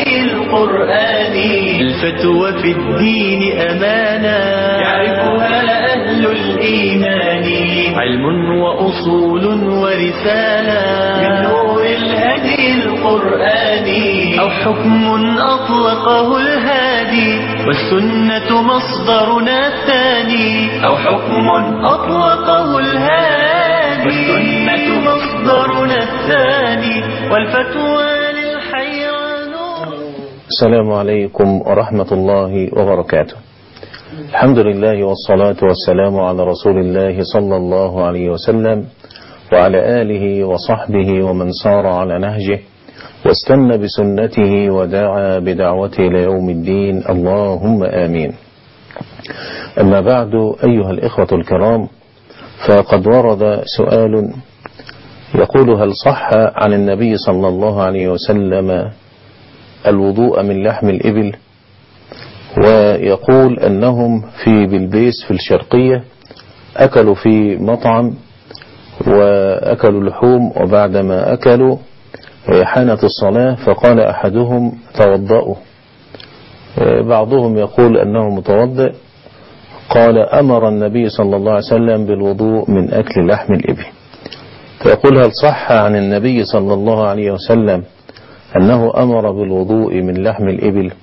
الهدي القرآني الفتوى في الدين أمانة يعرفها أهل الإيمان علم وأصول ورسالة من نور الهدي القرآني أو حكم أطلقه الهادي والسنة مصدرنا الثاني أو حكم أطلقه الهادي والسنة مصدرنا الثاني والفتوى للحيران السلام عليكم ورحمة الله وبركاته الحمد لله والصلاة والسلام على رسول الله صلى الله عليه وسلم وعلى آله وصحبه ومن سار على نهجه واستنى بسنته ودعا بدعوته إلى يوم الدين اللهم آمين أما بعد أيها الإخوة الكرام فقد ورد سؤال يقول هل صح عن النبي صلى الله عليه وسلم الوضوء من لحم الإبل ويقول أنهم في بلبيس في الشرقية أكلوا في مطعم وأكلوا لحوم وبعدما أكلوا حانت الصلاة فقال أحدهم توضأوا بعضهم يقول أنه متوضئ قال أمر النبي صلى الله عليه وسلم بالوضوء من أكل لحم الإبل فيقول هل صح عن النبي صلى الله عليه وسلم أنه أمر بالوضوء من لحم الإبل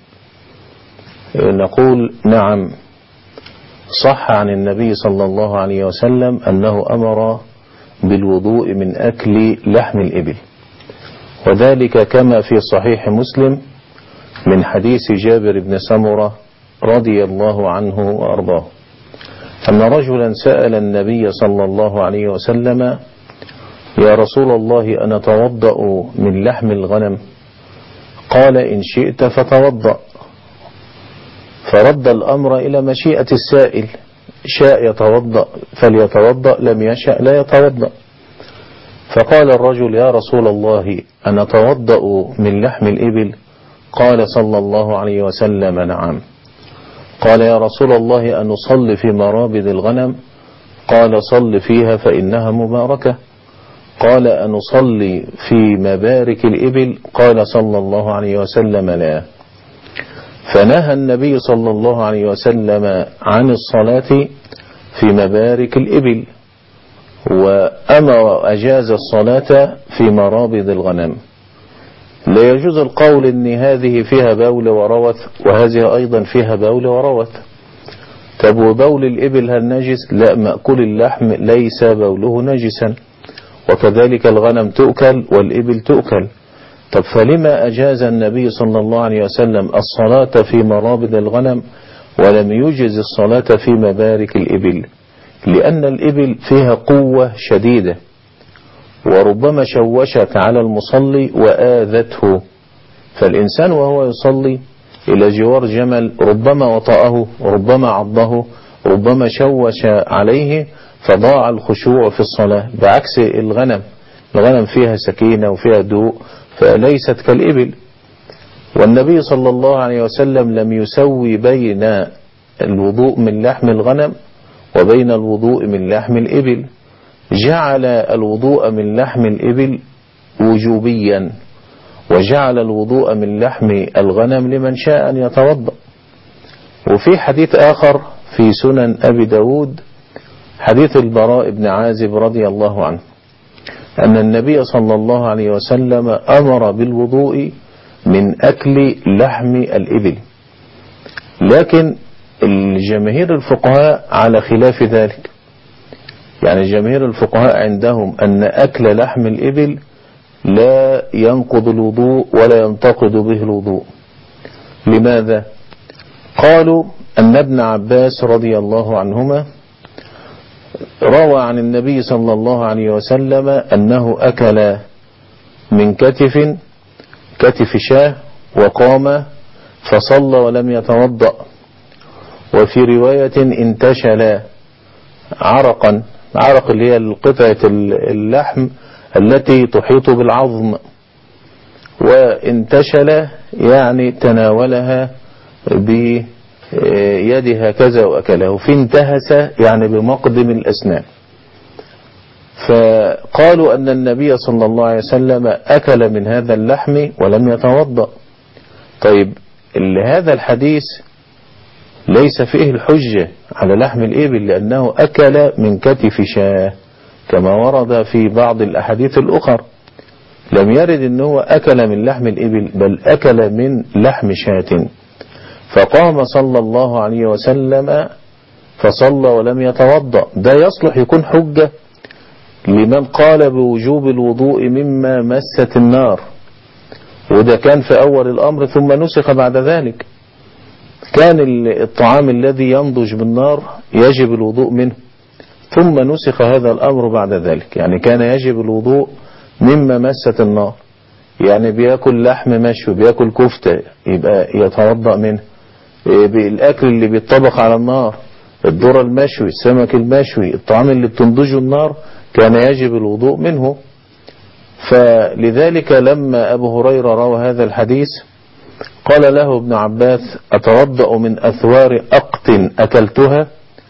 نقول نعم صح عن النبي صلى الله عليه وسلم أنه أمر بالوضوء من أكل لحم الإبل وذلك كما في صحيح مسلم من حديث جابر بن سمرة رضي الله عنه وأرضاه أن رجلا سأل النبي صلى الله عليه وسلم يا رسول الله أنا توضأ من لحم الغنم قال إن شئت فتوضأ فرد الأمر إلى مشيئة السائل شاء يتوضأ فليتوضأ لم يشأ لا يتوضأ فقال الرجل يا رسول الله أنا توضأ من لحم الإبل قال صلى الله عليه وسلم نعم قال يا رسول الله أن نصلي في مرابد الغنم قال صل فيها فإنها مباركة قال أن نصلي في مبارك الإبل قال صلى الله عليه وسلم لا فنهى النبي صلى الله عليه وسلم عن الصلاة في مبارك الإبل وأمر أجاز الصلاة في مرابض الغنم لا يجوز القول ان هذه فيها بول وروث وهذه ايضا فيها بول وروث طب وبول الابل هل نجس لا مأكول اللحم ليس بوله نجسا وكذلك الغنم تؤكل والابل تؤكل طب فلما اجاز النبي صلى الله عليه وسلم الصلاة في مرابض الغنم ولم يجز الصلاة في مبارك الابل لان الابل فيها قوة شديدة وربما شوشت على المصلي وآذته فالإنسان وهو يصلي إلى جوار جمل ربما وطأه ربما عضه ربما شوش عليه فضاع الخشوع في الصلاة بعكس الغنم الغنم فيها سكينة وفيها هدوء فليست كالإبل والنبي صلى الله عليه وسلم لم يسوي بين الوضوء من لحم الغنم وبين الوضوء من لحم الإبل جعل الوضوء من لحم الإبل وجوبيا وجعل الوضوء من لحم الغنم لمن شاء أن يتوضأ وفي حديث آخر في سنن أبي داود حديث البراء بن عازب رضي الله عنه أن النبي صلى الله عليه وسلم أمر بالوضوء من أكل لحم الإبل لكن الجماهير الفقهاء على خلاف ذلك يعني جماهير الفقهاء عندهم أن أكل لحم الإبل لا ينقض الوضوء ولا ينتقد به الوضوء لماذا؟ قالوا أن ابن عباس رضي الله عنهما روى عن النبي صلى الله عليه وسلم أنه أكل من كتف كتف شاه وقام فصلى ولم يتوضأ وفي رواية انتشل عرقا عرق اللي هي قطعة اللحم التي تحيط بالعظم وانتشل يعني تناولها بيده هكذا وأكله في انتهس يعني بمقدم الأسنان فقالوا أن النبي صلى الله عليه وسلم أكل من هذا اللحم ولم يتوضأ طيب اللي هذا الحديث ليس فيه الحجة على لحم الإبل لأنه أكل من كتف شاه كما ورد في بعض الأحاديث الأخر لم يرد أنه أكل من لحم الإبل بل أكل من لحم شاة فقام صلى الله عليه وسلم فصلى ولم يتوضأ ده يصلح يكون حجة لمن قال بوجوب الوضوء مما مست النار وده كان في أول الأمر ثم نسخ بعد ذلك كان الطعام الذي ينضج بالنار يجب الوضوء منه ثم نسخ هذا الأمر بعد ذلك يعني كان يجب الوضوء مما مست النار يعني بياكل لحم مشوي بياكل كفتة يبقى يتوضأ منه بالأكل اللي بيطبخ على النار الذرة المشوي السمك المشوي الطعام اللي بتنضجه النار كان يجب الوضوء منه فلذلك لما أبو هريرة روى هذا الحديث قال له ابن عباس أتوضأ من أثوار أقط أكلتها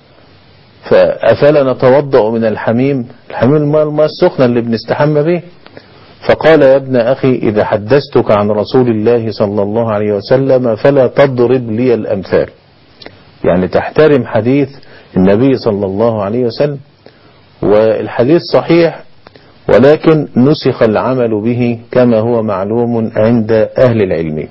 فأفلا نتوضأ من الحميم الحميم الماء الماء السخنة اللي بنستحمى به فقال يا ابن أخي إذا حدثتك عن رسول الله صلى الله عليه وسلم فلا تضرب لي الأمثال يعني تحترم حديث النبي صلى الله عليه وسلم والحديث صحيح ولكن نسخ العمل به كما هو معلوم عند أهل العلم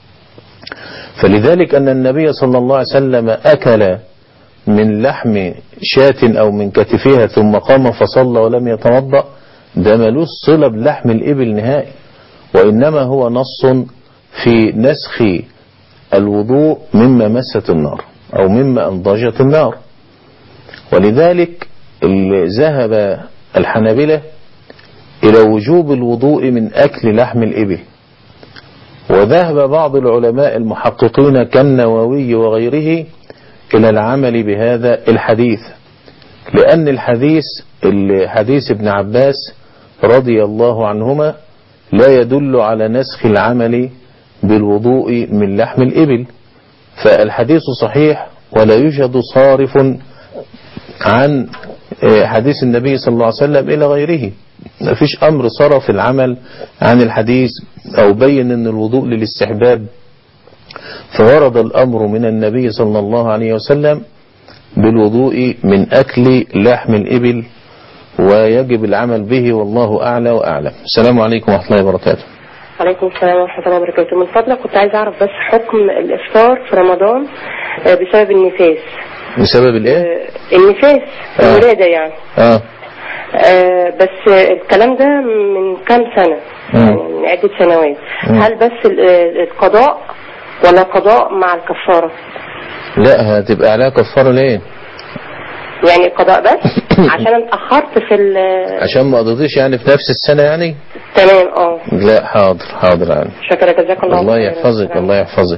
فلذلك أن النبي صلى الله عليه وسلم أكل من لحم شاة أو من كتفها ثم قام فصلى ولم يتوضأ ده ملوش صلة بلحم الإبل نهائي وإنما هو نص في نسخ الوضوء مما مست النار أو مما أنضجت النار ولذلك ذهب الحنابلة إلى وجوب الوضوء من أكل لحم الإبل وذهب بعض العلماء المحققين كالنووي وغيره إلى العمل بهذا الحديث لأن الحديث حديث ابن عباس رضي الله عنهما لا يدل على نسخ العمل بالوضوء من لحم الإبل فالحديث صحيح ولا يوجد صارف عن حديث النبي صلى الله عليه وسلم إلى غيره ما فيش أمر صرف العمل عن الحديث أو بين أن الوضوء للاستحباب فورد الأمر من النبي صلى الله عليه وسلم بالوضوء من أكل لحم الإبل ويجب العمل به والله أعلى وأعلم السلام عليكم ورحمة الله وبركاته عليكم السلام ورحمة الله وبركاته من فضلك كنت عايز أعرف بس حكم الإفطار في رمضان بسبب النفاس بسبب الإيه؟ النفاس آه. الولادة يعني آه. آه بس الكلام ده من كام سنة مم. يعني من عدة سنوات مم. هل بس ال- القضاء ولا قضاء مع الكفارة لا هتبقى عليها كفارة ليه؟ يعني القضاء بس عشان انا اتأخرت في ال- عشان ما قضيتش يعني في نفس السنة يعني؟ تمام اه لا حاضر حاضر يعني شكرا جزاك الله الله خيرا. يحفظك الله يحفظك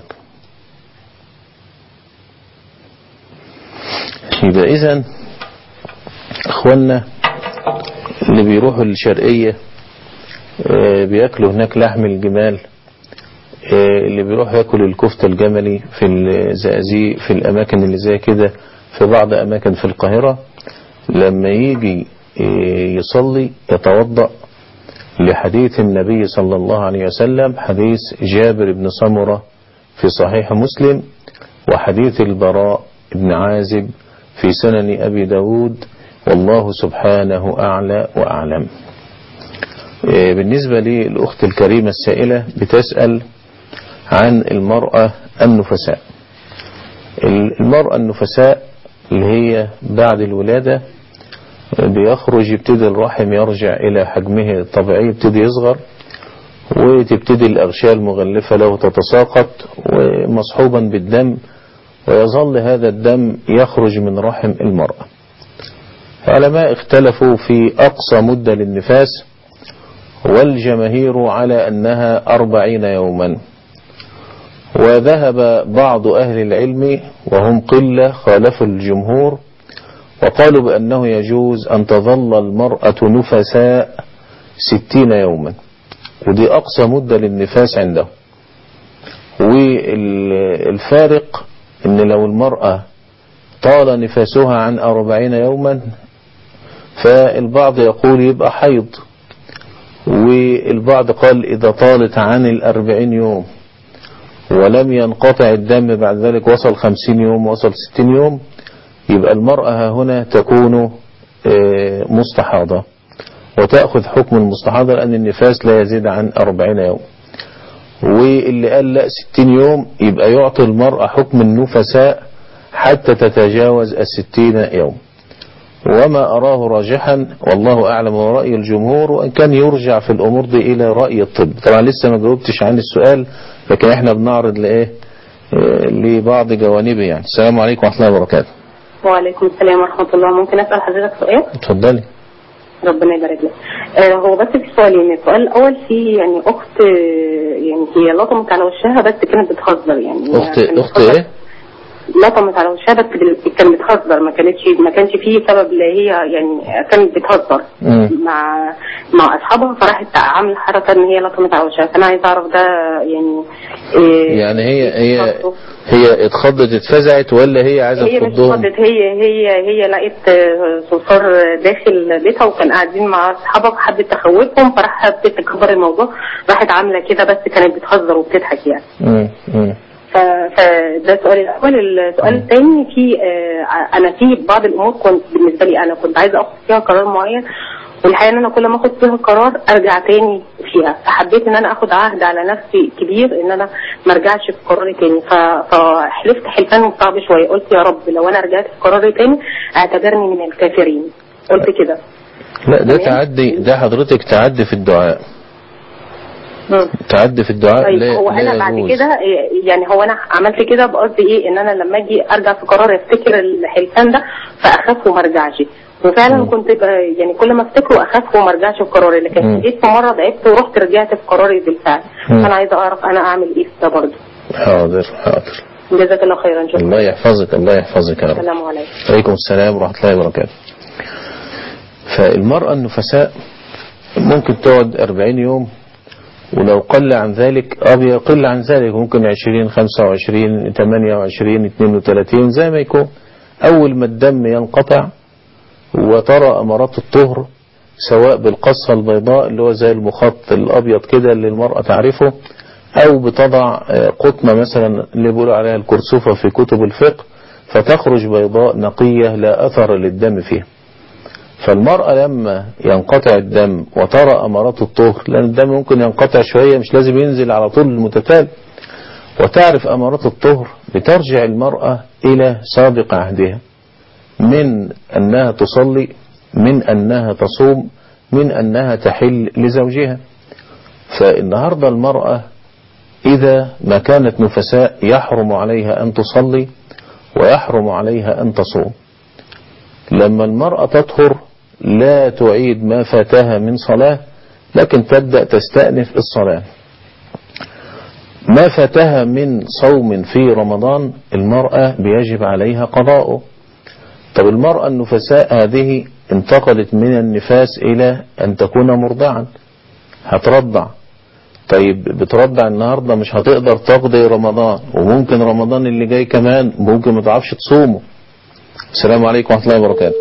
يبقى إذا إخواننا اللي بيروحوا الشرقية آه، بياكلوا هناك لحم الجمال آه، اللي بيروح ياكل الكفتة الجملي في الزقازيق في الأماكن اللي زي كده في بعض أماكن في القاهرة لما يجي آه، يصلي يتوضأ لحديث النبي صلى الله عليه وسلم حديث جابر بن سمرة في صحيح مسلم وحديث البراء بن عازب في سنن أبي داود والله سبحانه أعلى وأعلم إيه، بالنسبة للأخت الكريمة السائلة بتسأل عن المرأة النفساء المرأة النفساء اللي هي بعد الولادة بيخرج يبتدي الرحم يرجع إلى حجمه الطبيعي يبتدي يصغر وتبتدي الأغشاء المغلفة له تتساقط ومصحوبا بالدم ويظل هذا الدم يخرج من رحم المرأة العلماء اختلفوا في أقصى مدة للنفاس والجماهير على أنها أربعين يوما وذهب بعض أهل العلم وهم قلة خالفوا الجمهور وقالوا بأنه يجوز أن تظل المرأة نفساء ستين يوما ودي أقصى مدة للنفاس عنده والفارق أن لو المرأة طال نفاسها عن أربعين يوما فالبعض يقول يبقى حيض والبعض قال إذا طالت عن الأربعين يوم ولم ينقطع الدم بعد ذلك وصل خمسين يوم وصل ستين يوم يبقى المرأة هنا تكون آه، مستحاضة وتأخذ حكم المستحاضة لأن النفاس لا يزيد عن أربعين يوم واللي قال لا ستين يوم يبقى يعطي المرأة حكم النفساء حتى تتجاوز الستين يوم وما أراه راجحا والله أعلم ورأي الجمهور وإن كان يرجع في الأمور دي إلى رأي الطب طبعا لسه ما جاوبتش عن السؤال لكن احنا بنعرض لإيه آه، لبعض جوانبه يعني السلام عليكم ورحمة الله وبركاته وعليكم السلام ورحمة الله ممكن أسأل حضرتك سؤال اتفضلي ربنا يبارك لك آه هو بس في سؤالين السؤال الأول في يعني أخت آه، يعني هي لطمت على وشها بس كانت بتهزر يعني أخت كانت أخت بتهزر. إيه لطمت على وشها بس بال- كانت بتهزر ما كانتش ما كانش فيه سبب اللي هي يعني كانت بتهزر مم. مع مع اصحابها فراحت عامله حركه ان هي لطمت على وشها فانا عايزه اعرف ده يعني إيه يعني هي هي برضه. هي اتخضت اتفزعت ولا هي عايزة هي مش تخضهم فضت هي هي هي لقيت آه، صرصار داخل بيتها وكان قاعدين مع اصحابها فحبت تخوفهم فراح حبت تكبر الموضوع راحت عامله كده بس كانت بتهزر وبتضحك يعني مم. مم. ف- فده السؤال الاول السؤال الثاني في آه، انا في بعض الامور كنت بالنسبه لي انا كنت عايزه اخد فيها قرار معين والحقيقه ان انا كل ما اخد فيها قرار ارجع تاني فيها فحبيت ان انا اخد عهد على نفسي كبير ان انا ما ارجعش في قراري تاني ف- فحلفت حلفان صعب شويه قلت يا رب لو انا رجعت في قراري تاني اعتبرني من الكافرين قلت كده لا ده تمام. تعدي ده حضرتك تعدي في الدعاء مم. تعدي في الدعاء طيب لا هو لا انا بعد يجوز. كده إيه، يعني هو انا عملت كده بقصد ايه ان انا لما اجي ارجع في قرار افتكر الحلفان ده فاخاف وما ارجعش وفعلا مم. كنت بقى- يعني كل ما افتكره اخاف وما ارجعش في قراري مم. لكن جيت في مره ضعفت ورحت رجعت في قراري بالفعل مم. فانا عايزه اعرف انا اعمل ايه في ده برضه حاضر حاضر جزاك الله خيرا شكرا الله يحفظك الله يحفظك يا رب السلام عليكم عليكم السلام ورحمة الله وبركاته فالمرأة النفساء ممكن تقعد 40 يوم ولو قل عن ذلك أو يقل عن ذلك ممكن 20 25 28 32 زي ما يكون أول ما الدم ينقطع وترى أمارات الطهر سواء بالقصة البيضاء اللي هو زي المخط الأبيض كده اللي المرأة تعرفه أو بتضع آه، قطنة مثلا اللي بيقولوا عليها الكرسوفة في كتب الفقه فتخرج بيضاء نقية لا أثر للدم فيها فالمرأة لما ينقطع الدم وترى أمارات الطهر لأن الدم ممكن ينقطع شوية مش لازم ينزل على طول المتتالي وتعرف أمارات الطهر بترجع المرأة إلى سابق عهدها من أنها تصلي من أنها تصوم من أنها تحل لزوجها فالنهاردة المرأة إذا ما كانت نفساء يحرم عليها أن تصلي ويحرم عليها أن تصوم لما المرأة تطهر لا تعيد ما فاتها من صلاة لكن تبدأ تستأنف الصلاة ما فاتها من صوم في رمضان المرأة بيجب عليها قضاؤه طب المرأة النفساء هذه انتقلت من النفاس إلى أن تكون مرضعا هترضع طيب بترضع النهاردة مش هتقدر تقضي رمضان وممكن رمضان اللي جاي كمان ممكن ما تعرفش تصومه السلام عليكم ورحمة الله وبركاته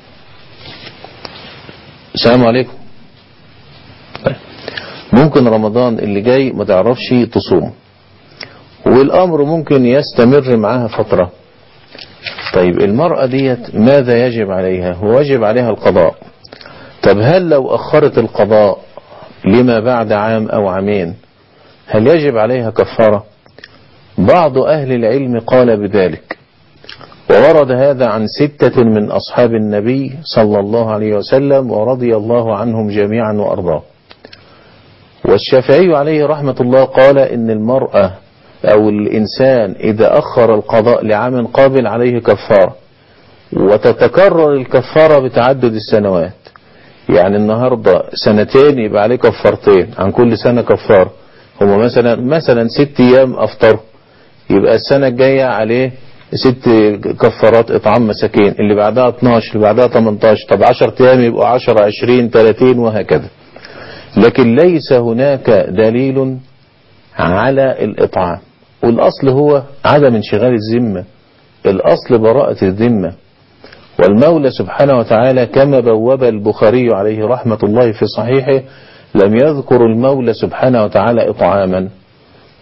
السلام عليكم طيب. ممكن رمضان اللي جاي ما تعرفش تصوم والأمر ممكن يستمر معاها فترة طيب المرأة ديت ماذا يجب عليها هو يجب عليها القضاء طب هل لو أخرت القضاء لما بعد عام أو عامين هل يجب عليها كفارة بعض أهل العلم قال بذلك وورد هذا عن ستة من أصحاب النبي صلى الله عليه وسلم ورضي الله عنهم جميعا وأرضاه والشافعي عليه رحمة الله قال إن المرأة أو الإنسان إذا أخر القضاء لعام قابل عليه كفارة وتتكرر الكفارة بتعدد السنوات يعني النهاردة سنتين يبقى عليه كفارتين عن كل سنة كفارة هما مثلا مثلا ست أيام أفطر يبقى السنة الجاية عليه ست كفارات إطعام مساكين اللي بعدها 12 اللي بعدها 18 طب 10 أيام يبقوا 10 20 30 وهكذا لكن ليس هناك دليل على الإطعام والأصل هو عدم انشغال الذمة الأصل براءة الذمة والمولى سبحانه وتعالى كما بوب البخاري عليه رحمة الله في صحيحه لم يذكر المولى سبحانه وتعالى إطعاما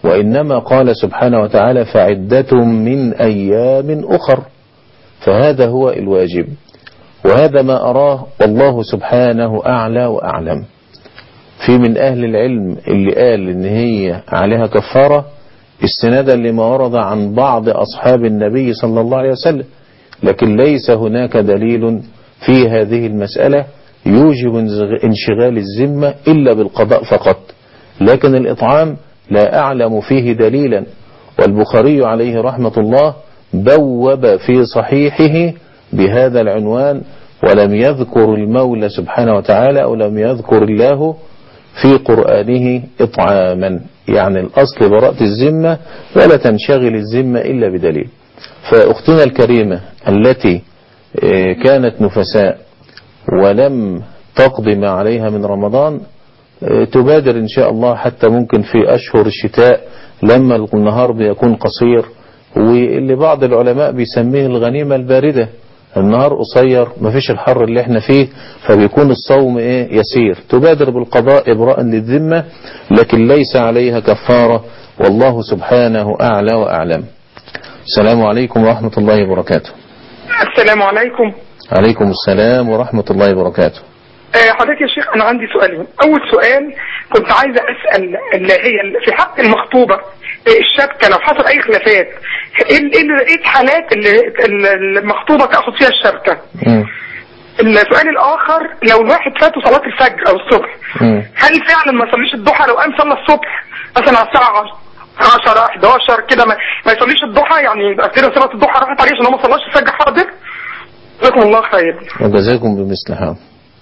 وإنما قال سبحانه وتعالى فعدة من أيام أخر فهذا هو الواجب وهذا ما أراه والله سبحانه أعلى وأعلم في من أهل العلم اللي قال إن هي عليها كفارة استنادا لما ورد عن بعض أصحاب النبي صلى الله عليه وسلم لكن ليس هناك دليل في هذه المسألة يوجب انشغال الذمة إلا بالقضاء فقط لكن الإطعام لا أعلم فيه دليلا والبخاري عليه رحمة الله بوب في صحيحه بهذا العنوان ولم يذكر المولى سبحانه وتعالى أو لم يذكر الله في قرآنه إطعاما يعني الأصل براءة الذمة ولا تنشغل الذمة إلا بدليل فأختنا الكريمة التي كانت نفساء ولم تقضي ما عليها من رمضان تبادر إن شاء الله حتى ممكن في أشهر الشتاء لما النهار بيكون قصير واللي بعض العلماء بيسميه الغنيمة الباردة النهار قصير مفيش الحر اللي احنا فيه فبيكون الصوم ايه يسير تبادر بالقضاء ابراء للذمة لكن ليس عليها كفارة والله سبحانه اعلى واعلم السلام عليكم ورحمة الله وبركاته السلام عليكم عليكم السلام ورحمة الله وبركاته آه، حضرتك يا شيخ انا عندي سؤالين اول سؤال كنت عايزه اسال اللي هي في حق المخطوبه آه، الشبكه لو حصل اي خلافات ايه ال- ايه ال- ايه الحالات اللي اللي المخطوبه تاخد فيها الشبكه مم. السؤال الاخر لو الواحد فاته صلاه الفجر او الصبح مم. هل فعلا ما يصليش الضحى لو قام صلى الصبح مثلا على الساعه 10 11 كده ما, ما يصليش الضحى يعني يبقى كده صلاه الضحى راحت عليه عشان هو ما صلاش الفجر حاضر جزاكم الله خير وجزاكم بمثل هذا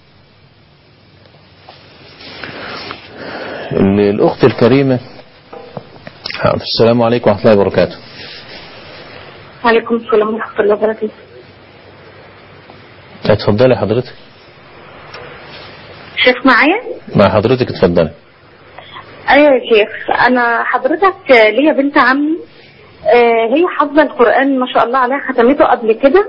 ال- الأخت الكريمة السلام عليكم ورحمة الله وبركاته وعليكم السلام ورحمة الله وبركاته اتفضلي حضرتك شيخ معايا؟ مع حضرتك اتفضلي ايوه يا شيخ انا حضرتك ليا بنت عمي آه، هي حافظه القران ما شاء الله عليها ختمته قبل كده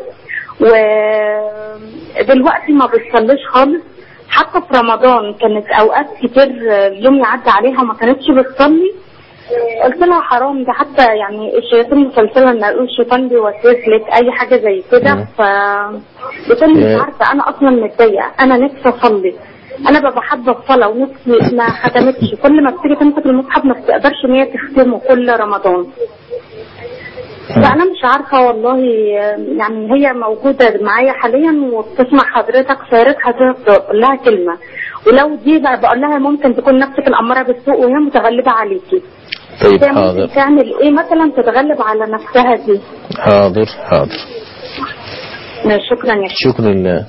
ودلوقتي ما بتصليش خالص حتى في رمضان كانت اوقات كتير اليوم يعدي عليها ما كانتش بتصلي قلت لها حرام ده حتى يعني الشياطين المسلسله ان اقول الشيطان بيوسوس لك اي حاجه زي كده مم. ف بتقول لي يا- مش عارفه انا اصلا متضايقه انا نفسي اصلي انا ببقى حابه الصلاه ونفسي ما ختمتش كل ما بتيجي تمسك المصحف ما بتقدرش ان هي تختمه كل رمضان فانا مش عارفه والله يعني هي موجوده معايا حاليا وبتسمع حضرتك فياريت حضرتك تقول لها كلمه ولو دي بقى بقول لها ممكن تكون نفسك الاماره بالسوء وهي متغلبه عليكي طيب هي ممكن حاضر تعمل ايه مثلا تتغلب على نفسها دي حاضر حاضر شكرا يا شيخ شكرا لله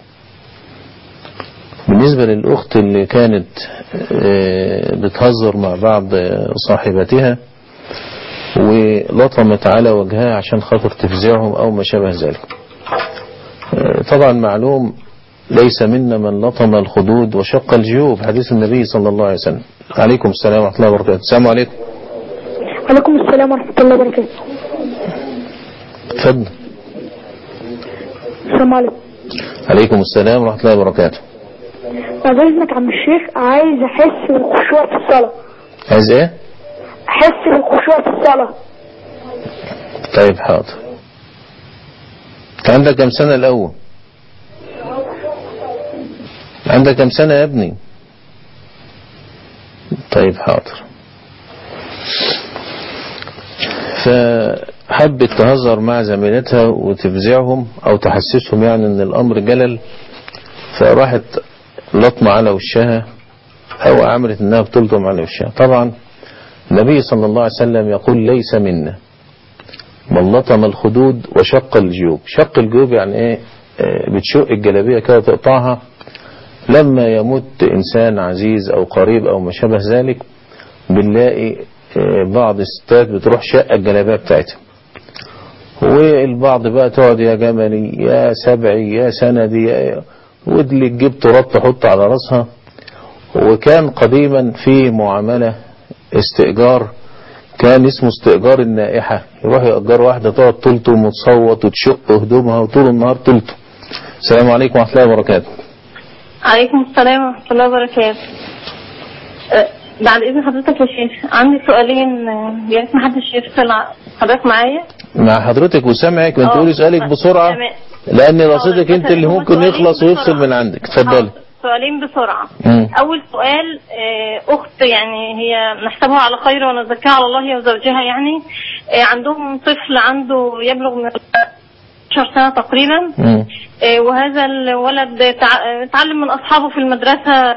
بالنسبة للأخت اللي كانت آه، بتهزر مع بعض صاحبتها ولطمت على وجهها عشان خاطر تفزعهم أو ما شابه ذلك آه، طبعا معلوم ليس منا من لطم الخدود وشق الجيوب حديث النبي صلى الله عليه وسلم عليكم السلام ورحمة الله وبركاته السلام عليكم عليكم السلام ورحمة الله وبركاته تفضل السلام عليكم عليكم السلام ورحمة الله وبركاته بعد إذنك يا عم الشيخ عايز أحس بالخشوع في الصلاة عايز ايه أحس بالخشوع في الصلاة طيب حاضر انت عندك كم سنة الأول عندك كم سنة يا ابني طيب حاضر فحبت تهزر مع زميلتها وتفزعهم أو تحسسهم يعني أن الأمر جلل فراحت لطمة على وشها أو عملت أنها بتلطم على وشها طبعا النبي صلى الله عليه وسلم يقول ليس منا من لطم الخدود وشق الجيوب شق الجيوب يعني ايه آه، بتشق الجلابية كده تقطعها لما يموت إنسان عزيز أو قريب أو ما شابه ذلك بنلاقي آه، بعض الستات بتروح شقة الجلابية بتاعتها والبعض بقى تقعد يا جملي يا سبعي يا سندي يا واللي تجيب تراب تحط على راسها وكان قديما في معاملة استئجار كان اسمه استئجار النائحة يروح يأجر واحدة تقعد تلطم وتصوت وتشق هدومها وطول النهار تلطم السلام عليكم ورحمة الله وبركاته عليكم السلام ورحمة الله وبركاته أه، بعد اذن حضرتك يا شيخ عندي سؤالين آه، يا ريت محدش يفصل ع- حضرتك معايا مع حضرتك وسامعك وانت آه. تقولي سؤالك بسرعة تمام. لان حاضر. رصيدك انت اللي هما ممكن سؤالين يخلص ويفصل بسرعة. من عندك اتفضلي حاضر. سؤالين بسرعة مم. أول سؤال آه، أخت يعني هي نحسبها على خير ونزكيها على الله هي وزوجها يعني آه، عندهم طفل عنده يبلغ من 10 سنة تقريبا مم. آه، وهذا الولد تع- اتعلم من أصحابه في المدرسة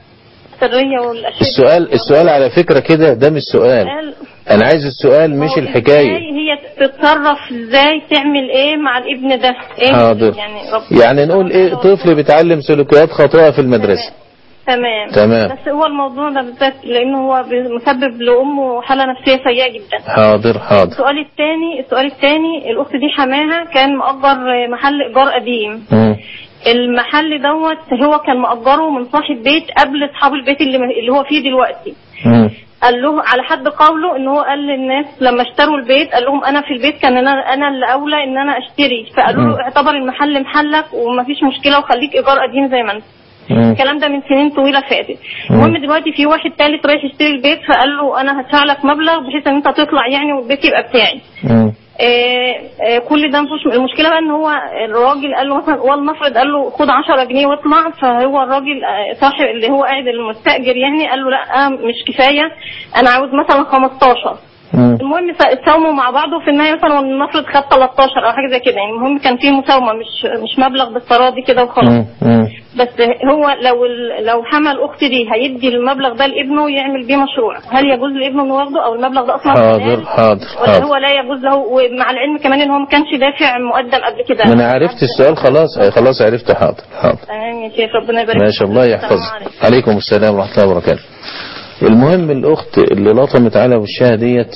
السرية والأشياء السؤال السؤال على فكرة كده ده مش سؤال قال انا عايز السؤال مش هو الحكاية إزاي هي تتصرف ازاي تعمل ايه مع الابن ده ايه حاضر يعني رب يعني نقول ايه طفل بيتعلم سلوكيات خاطئة في المدرسة تمام تمام. بس هو الموضوع ده بالذات لانه هو مسبب لامه حاله نفسيه سيئه جدا حاضر حاضر السؤال الثاني السؤال الثاني الاخت دي حماها كان مأجر محل ايجار قديم مم. المحل دوت هو كان مأجره من صاحب بيت قبل اصحاب البيت اللي اللي هو فيه دلوقتي مم. قال له على حد قوله ان هو قال للناس لما اشتروا البيت قال لهم انا في البيت كان انا انا اللي اولى ان انا اشتري فقالوا مم. له اعتبر المحل محلك ومفيش مشكله وخليك ايجار قديم زي ما انت مم. الكلام ده من سنين طويله فاتت مم. المهم دلوقتي في واحد تالت رايح يشتري البيت فقال له انا هدفع لك مبلغ بحيث ان انت تطلع يعني والبيت يبقى بتاعي مم. آه، آه، كل ده مفيش المشكله بقى ان هو الراجل قال له مثلا ولنفرض قال له خد 10 جنيه واطلع فهو الراجل آه، صاحب اللي هو قاعد المستاجر يعني قال له لا مش كفايه انا عاوز مثلا 15 مم. المهم اتساوموا مع بعض وفي النهايه مثلا ولنفرض خد 13 او حاجه زي كده يعني المهم كان في مساومه مش مش مبلغ بالتراضي كده وخلاص مم. مم. بس هو لو ال- لو حمل الاخت دي هيدي المبلغ ده لابنه يعمل بيه مشروع هل يجوز لابنه انه ياخده او المبلغ ده اصلا حاضر حلال؟ حاضر ولا حاضر هو لا يجوز له ومع العلم كمان ان هو ما كانش دافع مقدم قبل كده ما انا عرفت السؤال خلاص آه، خلاص عرفت حاضر حاضر تمام يا شيخ ربنا يبارك ما شاء الله السلام يحفظك عليكم. عليكم السلام ورحمة الله وبركاته المهم الأخت اللي لطمت على وشها ديت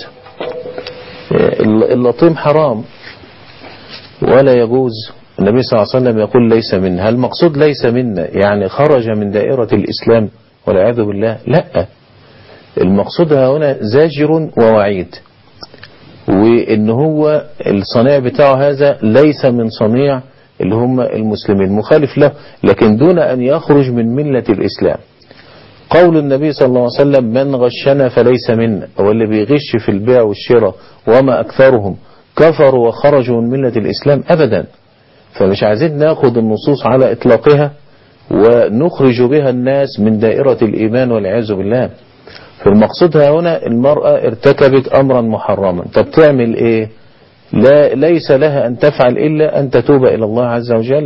آه، اللطيم حرام ولا يجوز النبي صلى الله عليه وسلم يقول ليس منا هل المقصود ليس منا يعني خرج من دائرة الإسلام والعياذ بالله لا المقصود هنا زاجر ووعيد وإن هو الصنيع بتاعه هذا ليس من صنيع اللي هم المسلمين مخالف له لكن دون أن يخرج من ملة الإسلام قول النبي صلى الله عليه وسلم من غشنا فليس منا هو اللي بيغش في البيع والشراء وما أكثرهم كفروا وخرجوا من ملة الإسلام أبدا فمش عايزين ناخد النصوص على إطلاقها ونخرج بها الناس من دائرة الإيمان والعياذ بالله فالمقصود ها هنا المرأة ارتكبت أمرا محرما طب تعمل إيه لا ليس لها أن تفعل إلا أن تتوب إلى الله عز وجل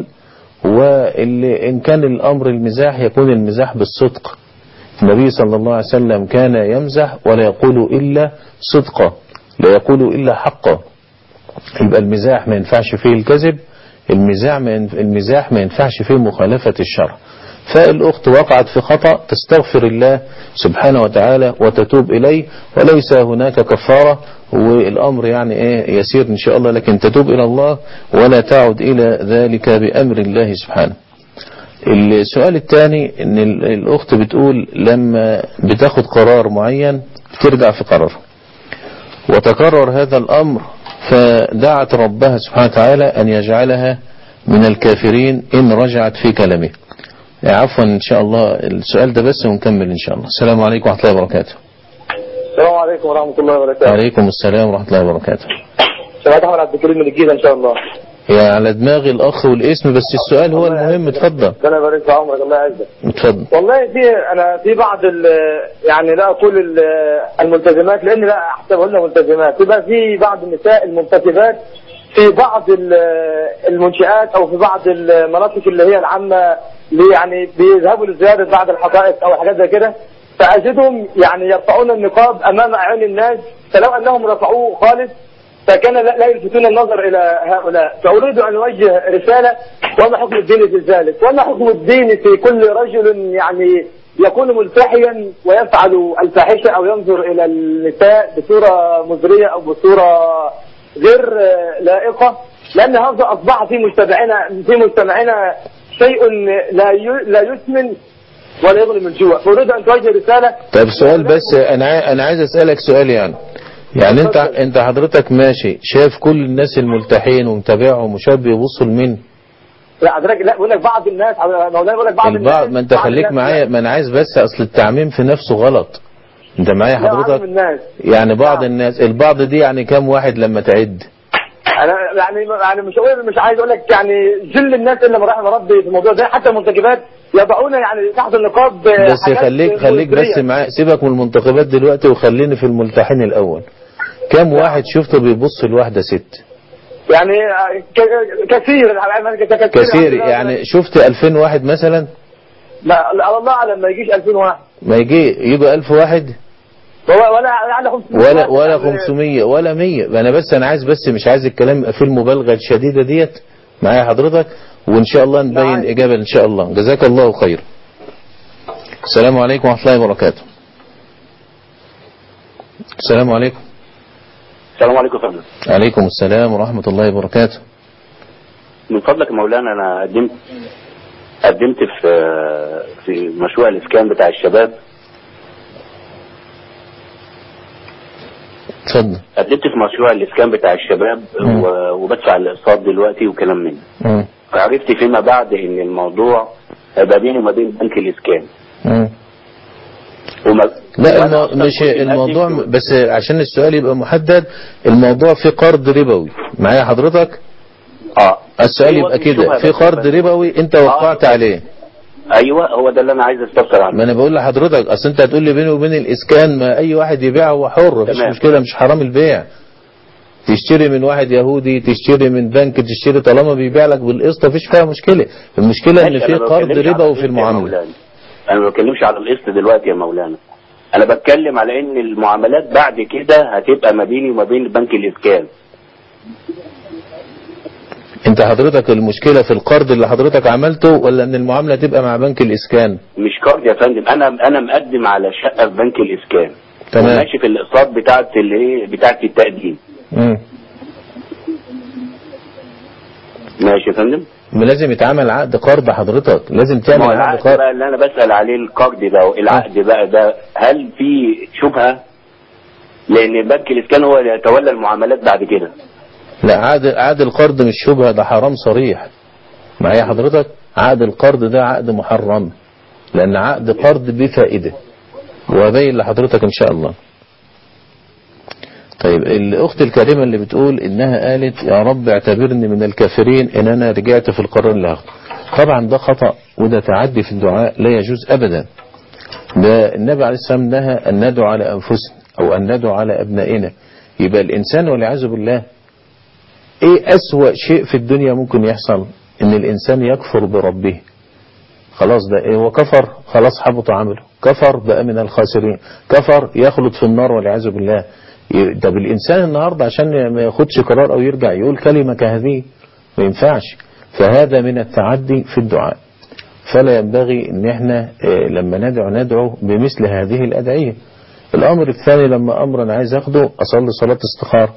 واللي إن كان الأمر المزاح يكون المزاح بالصدق النبي صلى الله عليه وسلم كان يمزح ولا يقول إلا صدقا لا يقول إلا حقا يبقى المزاح ما ينفعش فيه الكذب المزاح ما ينف... المزاح ما ينفعش فيه مخالفة الشرع فالأخت وقعت في خطأ تستغفر الله سبحانه وتعالى وتتوب إليه وليس هناك كفارة والأمر يعني إيه يسير إن شاء الله لكن تتوب إلى الله ولا تعد إلى ذلك بأمر الله سبحانه السؤال الثاني ان ال- الاخت بتقول لما بتاخد قرار معين بترجع في قرارها وتكرر هذا الامر فدعت ربها سبحانه وتعالى ان يجعلها من الكافرين ان رجعت في كلامه عفوا ان شاء الله السؤال ده بس ونكمل ان شاء الله السلام عليكم ورحمه الله وبركاته السلام عليكم ورحمة الله وبركاته وعليكم السلام ورحمه الله وبركاته شباب أحمد عبد الكريم من الجيزة إن شاء الله يا على دماغي الاخ والاسم بس السؤال هو المهم اتفضل ربنا يبارك في عمرك الله يعزك اتفضل والله في أنا في بعض ال يعني لا أقول ال- الملتزمات لأن لا أحسبهن ملتزمات يبقى في بعض النساء المنتسبات في بعض ال- المنشآت أو في بعض المناطق اللي هي العامة اللي يعني بيذهبوا لزيارة بعض الحدائق أو حاجات زي كده فأجدهم يعني يرفعون النقاب أمام أعين الناس فلو أنهم رفعوه خالص فكان لا لا يلفتون النظر إلى هؤلاء فأريد أن أوجه رسالة وما حكم الدين في ذلك وما حكم الدين في كل رجل يعني يكون ملتحيا ويفعل الفاحشة أو ينظر إلى النساء بصورة مزرية أو بصورة غير آه، لائقة لأن هذا أصبح في مجتمعنا في مجتمعنا شيء لا ي- لا يسمن ولا يغني من جوع فأريد أن توجه رسالة طيب سؤال بس انا عاي- انا عايز اسالك سؤال يعني يعني انت اتفضل. انت حضرتك ماشي شايف كل الناس الملتحين ومتابعهم وشاب بيبصوا لمين لا حضرتك لا بقول لك بعض الناس مولانا بقول لك بعض البعض الناس ما انت بعض خليك الناس- معايا ما انا عايز بس اصل التعميم في نفسه غلط انت معايا لا عدم حضرتك الناس يعني بعض نعم. الناس البعض دي يعني كام واحد لما تعد انا يعني يعني مش هقول مش عايز اقول لك يعني جل الناس اللي رحم ربي في الموضوع ده حتى المنتجبات يضعون يعني تحت النقاب بس حاجات خليك خليك بس مزرية. معايا سيبك من المنتخبات دلوقتي وخليني في الملتحين الاول كام واحد شفته بيبص لواحده ست يعني ك- كثير كثير كثير يعني شفت 2000 واحد مثلا لا لا، على الله اعلم ما يجيش 2000 واحد ما يجي يجوا 1000 واحد ولا ولا يعني 500 ولا واحد. ولا يعني 500 ولا 100 انا بس انا عايز بس مش عايز الكلام يبقى فيه المبالغه الشديده ديت معايا حضرتك وان شاء الله نبين نعم. اجابه ان شاء الله جزاك الله خير السلام عليكم ورحمه الله وبركاته السلام عليكم السلام عليكم يا فندم عليكم السلام ورحمه الله وبركاته من فضلك يا مولانا انا قدمت قدمت في في مشروع الاسكان بتاع الشباب اتفضل قدمت في مشروع الاسكان بتاع الشباب مم. و- وبدفع الاقساط دلوقتي وكلام من ده مم. فعرفت فيما بعد ان الموضوع هيبقى بيني وما بين بنك الاسكان مم. وما لا وأنا المو... أصلاً مش كنت الموضوع مقدم- بس عشان السؤال يبقى محدد الموضوع في قرض ربوي معايا حضرتك اه السؤال أيوة، يبقى في كده شبهة في بس- قرض بس- ربوي انت وقعت آه. عليه ايوه هو ده اللي انا عايز استفسر عنه ما انا بقول لحضرتك اصل انت هتقول لي بيني وبين الاسكان ما اي واحد يبيع هو حر مفيش تمام. مشكله مش حرام البيع تشتري من واحد يهودي تشتري من بنك تشتري طالما بيبيع لك بالقسط مفيش فيها مشكله المشكله ان ماشي، في أنا ما قرض بتكلمش على ربوي في القسط يا المعامله مولانا. انا ما بتكلمش على القسط دلوقتي يا مولانا انا بتكلم على ان المعاملات بعد كده هتبقى ما بيني وما بين بنك الاسكان انت حضرتك المشكله في القرض اللي حضرتك عملته ولا ان المعامله تبقى مع بنك الاسكان مش قرض يا فندم انا انا مقدم على شقه في بنك الاسكان تمام. وماشي في الاقساط بتاعه الايه بتاعه التقديم مم. ماشي يا فندم ما لازم يتعمل عقد قرض حضرتك لازم ما تعمل هو عقد العقد قرض بقى اللي انا بسال عليه القرض ده العقد بقى ده هل في شبهه لان بنك الاسكان هو اللي يتولى المعاملات بعد كده لا عقد عقد القرض مش شبهه ده حرام صريح معايا حضرتك عقد القرض ده عقد محرم لان عقد قرض بفائده وابين لحضرتك ان شاء الله طيب الاخت الكريمه اللي بتقول انها قالت يا رب اعتبرني من الكافرين ان انا رجعت في القرار اللي هاخده طبعا ده خطا وده تعدي في الدعاء لا يجوز ابدا ده النبي عليه السلام نهى ان ندعو على انفسنا او ان ندعو على ابنائنا يبقى الانسان والعياذ بالله ايه اسوأ شيء في الدنيا ممكن يحصل ان الانسان يكفر بربه خلاص ده ايه هو كفر خلاص حبط عمله كفر بقى من الخاسرين كفر يخلد في النار والعياذ بالله ي- ده بالانسان النهارده عشان ما ياخدش قرار او يرجع يقول كلمه كهذه ما ينفعش فهذا من التعدي في الدعاء فلا ينبغي ان احنا آه، لما ندعو ندعو بمثل هذه الادعيه الامر الثاني لما امر انا عايز اخده اصلي صلاه استخاره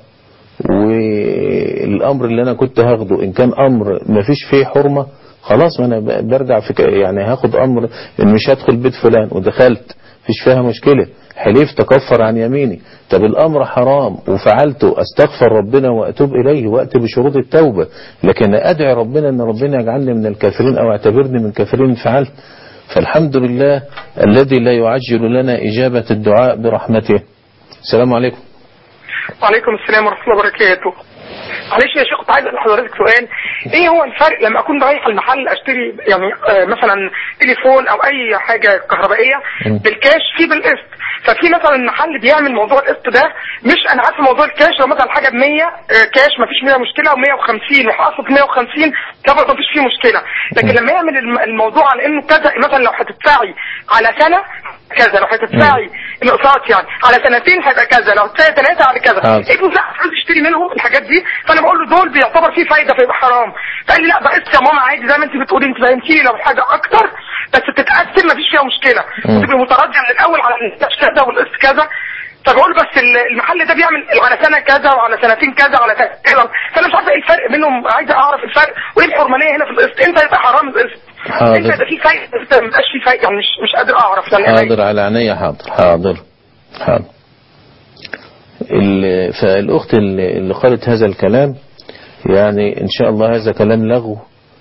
والامر اللي انا كنت هاخده ان كان امر ما فيش فيه حرمه خلاص ما انا ب- برجع في ك- يعني هاخد امر ان مش هدخل بيت فلان ودخلت مفيش فيها مشكله حليف تكفر عن يميني طب الامر حرام وفعلته استغفر ربنا واتوب اليه واتي بشروط التوبه لكن ادعي ربنا ان ربنا يجعلني من الكافرين او اعتبرني من الكافرين فعلت فالحمد لله الذي لا يعجل لنا اجابه الدعاء برحمته السلام عليكم وعليكم السلام ورحمه الله وبركاته معلش يا شيخ كنت عايز اسال حضرتك سؤال ايه هو الفرق لما اكون رايح المحل اشتري يعني آه، مثلا تليفون او اي حاجه كهربائيه مم. بالكاش في بالقسط ففي مثلا محل بيعمل موضوع القسط ده مش انا عارف موضوع الكاش لو مثلا حاجه ب 100 آه، كاش ما فيش 100 مشكله و150 وهقسط 150 ده برضه ما فيش فيه مشكله لكن لما يعمل الم- الموضوع على انه كذا مثلا لو هتدفعي على سنه كذا لو هتدفعي الاقساط يعني على سنتين هيبقى كذا لو هتدفعي ثلاثه على كذا حاضر. ابنه لا عايز يشتري منهم الحاجات دي فانا بقول له دول بيعتبر فيه فايده فيبقى حرام فقال لي لا ده قسط يا ماما عادي زي ما انت بتقولي انت فهمتي لي لو حاجه اكتر بس تتقسم مفيش فيها مشكله مم. وتبقي متراجعه من الاول على الانتاج كذا والقسط كذا فبقول بس ال- المحل ده بيعمل على سنه كذا وعلى سنتين كذا وعلى سنة كذا فانا مش عارفه ايه الفرق بينهم عايزه اعرف الفرق وايه الحرمانيه هنا في القسط امتى يبقى حرام القسط حاضر. امتى يبقى فيه فايده امتى ما يبقاش فيه فايده يعني مش مش قادر اعرف يعني حاضر على عينيا حاضر حاضر حاضر ال- فالأخت اللي اللي قالت هذا الكلام يعني إن شاء الله هذا كلام لغو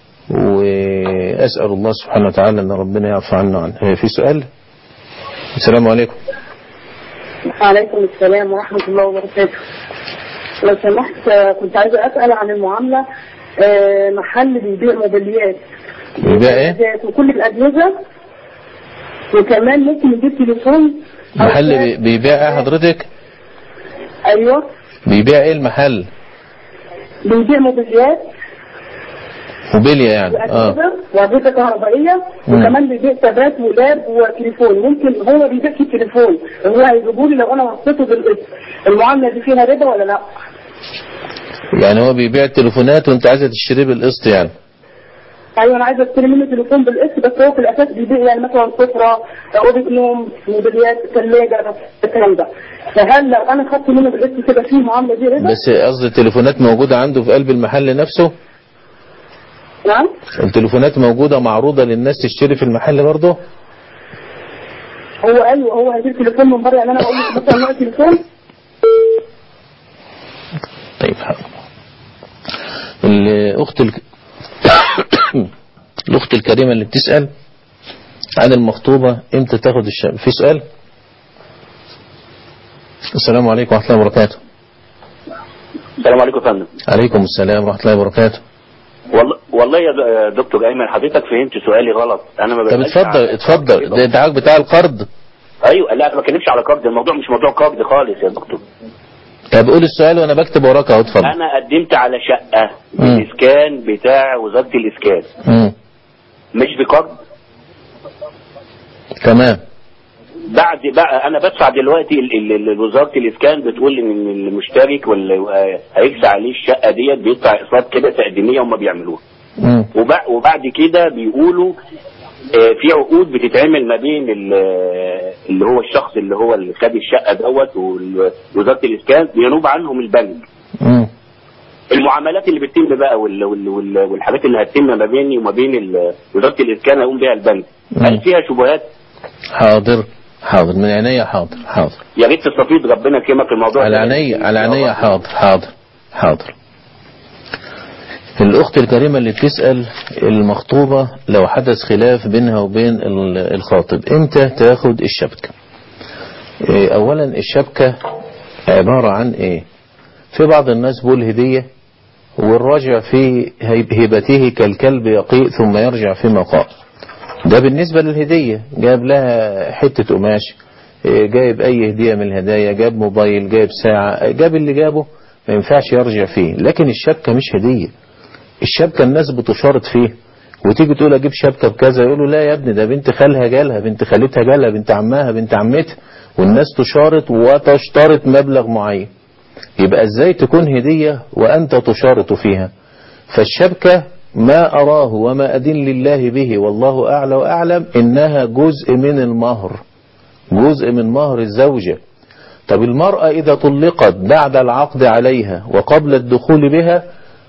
وأسأل الله سبحانه وتعالى أن ربنا يعفو عنا عنه هي في سؤال السلام عليكم وعليكم السلام ورحمة الله وبركاته لو سمحت آه، كنت عايزة أسأل عن المعاملة آه، محل بيبيع موبيليات بيبيع ايه ذات وكل الأجهزة وكمان ممكن يجيب تليفون أو محل جهاز. بي- بيبيع ايه حضرتك أيوه بيبيع ايه المحل بيبيع موبيليات موبيليا يعني اه وأجهزة وأجهزة كهربائية مم. وكمان بيبيع تابات ولاب وتليفون ممكن هو بيبيع في التليفون هو هيجيبوا لي لو أنا وصيته بالاسم المعاملة دي فيها ربا ولا لا؟ يعني هو بيبيع التليفونات وانت عايزه تشتريه بالقسط يعني ايوه انا عايزه اشتري منه تليفون بالاسم بس هو في الاساس بيبيع يعني مثلا سفره اوضه نوم موبيليات ثلاجه الكلام ده فهل لو انا خدت منه بالاسم كده في معامله دي ربا؟ بس قصدي التليفونات موجودة عنده في قلب المحل نفسه نعم التليفونات موجودة معروضة للناس تشتري في المحل برضه هو ايوه هو هيجيب تليفون من بره يعني انا اقول له مثلا نوع تليفون طيب حاضر الأخت الك... الأخت الكريمة اللي بتسأل عن المخطوبة امتى تاخد الشاب في سؤال السلام عليكم ورحمة الله وبركاته السلام عليكم يا فندم عليكم السلام ورحمة الله وبركاته والله والله يا د- يا دكتور ايمن حضرتك فهمت سؤالي غلط انا ما طب بسألش اتفضل على- اتفضل ده الدعاء بتاع القرض ايوه لا انا ما بتكلمش على قرض الموضوع مش موضوع قرض خالص يا دكتور طب قول السؤال وانا بكتب وراك اهو اتفضل انا قدمت على شقه مم. بالاسكان بتاع وزاره الاسكان مم. مش بقرض تمام بعد بقى انا بدفع دلوقتي ال- ال- ال- وزاره الاسكان بتقول ان المشترك واللي هيدفع عليه الشقه ديت بيدفع اقساط كده تقديميه هم بيعملوها مم. وبع- وبعد كده بيقولوا آه، في عقود بتتعمل ما بين ال- اللي هو الشخص اللي هو اللي خد الشقه دوت ووزاره الاسكان بينوب عنهم البنك مم. المعاملات اللي بتتم بقى وال وال وال والحاجات اللي هتتم ما بيني وما بين ال- وزاره الاسكان هيقوم بيها البنك هل مم. فيها شبهات؟ حاضر حاضر من عينيا حاضر حاضر يا ريت تستفيد ربنا يكرمك الموضوع على ده. عينيا على عينيا حاضر حاضر حاضر الأخت الكريمة اللي بتسأل المخطوبة لو حدث خلاف بينها وبين ال- الخاطب امتى تاخد الشبكة إيه، أولا الشبكة عبارة عن ايه في بعض الناس بيقول هدية والراجع في هيب- هبته كالكلب يقيء ثم يرجع فيما قال ده بالنسبة للهدية جاب لها حتة قماش إيه، جايب اي هدية من الهدايا جاب موبايل جايب ساعة جاب اللي جابه ما ينفعش يرجع فيه لكن الشبكة مش هدية الشبكة الناس بتشارط فيه وتيجي تقول اجيب شبكة بكذا يقولوا لا يا ابني ده بنت خالها جالها بنت خالتها جالها بنت عمها بنت عمتها والناس تشارط وتشترط مبلغ معين يبقى ازاي تكون هدية وانت تشارط فيها فالشبكة ما أراه وما أدين لله به والله أعلى وأعلم إنها جزء من المهر جزء من مهر الزوجة طب المرأة إذا طلقت بعد العقد عليها وقبل الدخول بها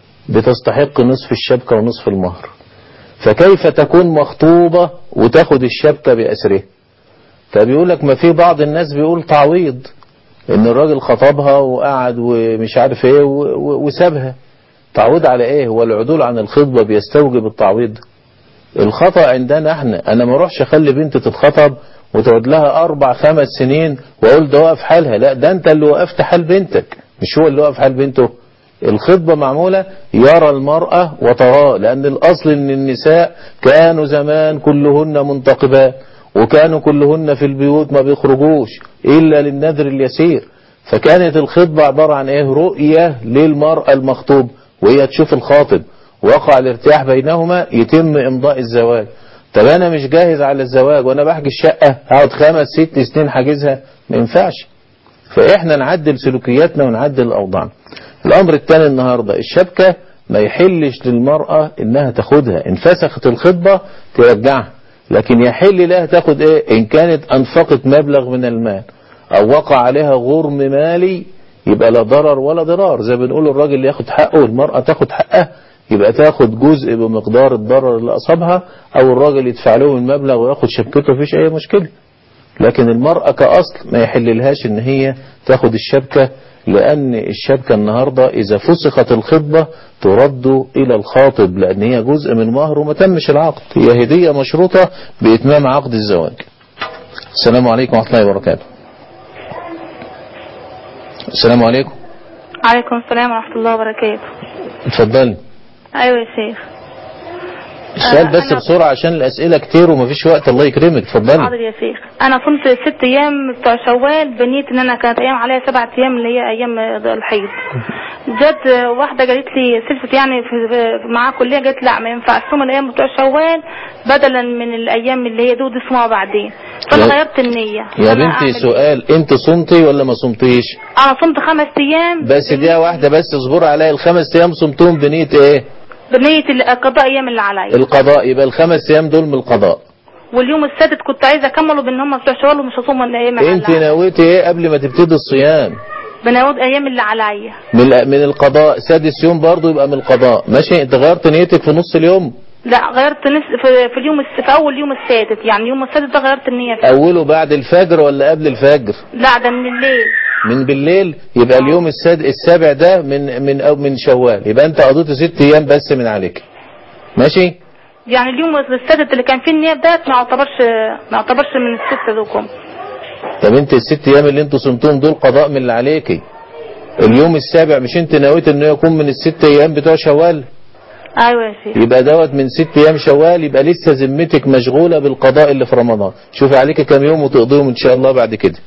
بتستحق نصف الشبكة ونصف المهر فكيف تكون مخطوبة وتاخد الشبكة بأسره فبيقول لك ما في بعض الناس بيقول تعويض ان الراجل خطبها وقعد ومش عارف ايه و- و- وسابها تعويض على ايه هو العدول عن الخطبة بيستوجب التعويض الخطأ عندنا احنا انا ما اروحش اخلي بنت تتخطب وتقعد لها اربع خمس سنين واقول ده واقف حالها لا ده انت اللي وقفت حال بنتك مش هو اللي وقف حال بنته الخطبة معمولة يرى المرأة وتراه لأن الأصل أن النساء كانوا زمان كلهن منتقبات وكانوا كلهن في البيوت ما بيخرجوش إلا للنذر اليسير فكانت الخطبة عبارة عن إيه رؤية للمرأة المخطوب وهي تشوف الخاطب وقع الارتياح بينهما يتم إمضاء الزواج طب أنا مش جاهز على الزواج وأنا بحجز الشقة هقعد خمس ست سنين حاجزها ما ينفعش فإحنا نعدل سلوكياتنا ونعدل الأوضاع الأمر الثاني النهاردة الشبكة ما يحلش للمرأة إنها تاخدها إن فسخت الخطبة ترجعها لكن يحل لها تاخد إيه إن كانت أنفقت مبلغ من المال أو وقع عليها غرم مالي يبقى لا ضرر ولا ضرار زي ما بنقول الراجل اللي ياخد حقه والمرأة تاخد حقها يبقى تاخد جزء بمقدار الضرر اللي أصابها أو الراجل يدفع لهم المبلغ وياخد شبكته مفيش أي مشكلة لكن المرأة كأصل ما يحللهاش ان هي تاخد الشبكة لأن الشبكة النهاردة إذا فسخت الخطبة ترد إلى الخاطب لأن هي جزء من مهر وما تمش العقد هي هدية مشروطة بإتمام عقد الزواج السلام عليكم ورحمة الله وبركاته السلام عليكم عليكم السلام ورحمة الله وبركاته اتفضلي أيوة يا شيخ السؤال آه، بس أنا- بسرعة عشان الأسئلة كتير ومفيش وقت الله يكرمك اتفضلي حاضر يا شيخ أنا صمت ست أيام بتوع شوال بنيت إن أنا كانت أيام عليا سبعة أيام اللي هي أيام الحيض جت واحدة قالت لي سلفت يعني في في- معاها كلية قالت لا ما ينفعش صوم الأيام بتوع شوال بدلا من الأيام اللي هي دود اسمها بعدين فأنا يا- غيرت النية يا فأنا بنتي أعمل سؤال انت صمتي ولا ما صمتيش إيه؟ أنا صمت خمس أيام بس دقيقة واحدة بس اصبر عليا الخمس ايام صمتهم بنية ايه بنية قضاء أيام اللي عليا القضاء يبقى الخمس ايام دول من القضاء واليوم السادس كنت عايزة أكمله بإن هم بتوع شوال ومش هصوم الأيام اللي انت عليا نويتي ايه قبل ما تبتدي الصيام بناود أيام اللي عليا من من القضاء سادس يوم برضو يبقى من القضاء ماشي انت غيرت نيتك في نص اليوم لا غيرت نس... في, في اليوم الس... في اول يوم السادس يعني يوم السادس ده غيرت النية فيه اوله بعد الفجر ولا قبل الفجر لا ده من الليل من بالليل يبقى اليوم الساد السابع ده من من او من شوال يبقى انت قضيت ست ايام بس من عليك ماشي يعني اليوم السادس اللي كان فيه النية ده ما يعتبرش ما يعتبرش من الستة دوكم طب انت الست ايام اللي انتوا صمتهم دول قضاء من اللي عليكي اليوم السابع مش انت نويت انه يكون من الست ايام بتوع شوال ايوه يا شيخ يبقى دوت من ست ايام شوال يبقى لسه ذمتك مشغولة بالقضاء اللي في رمضان شوفي عليك كام يوم وتقضيهم ان شاء الله بعد كده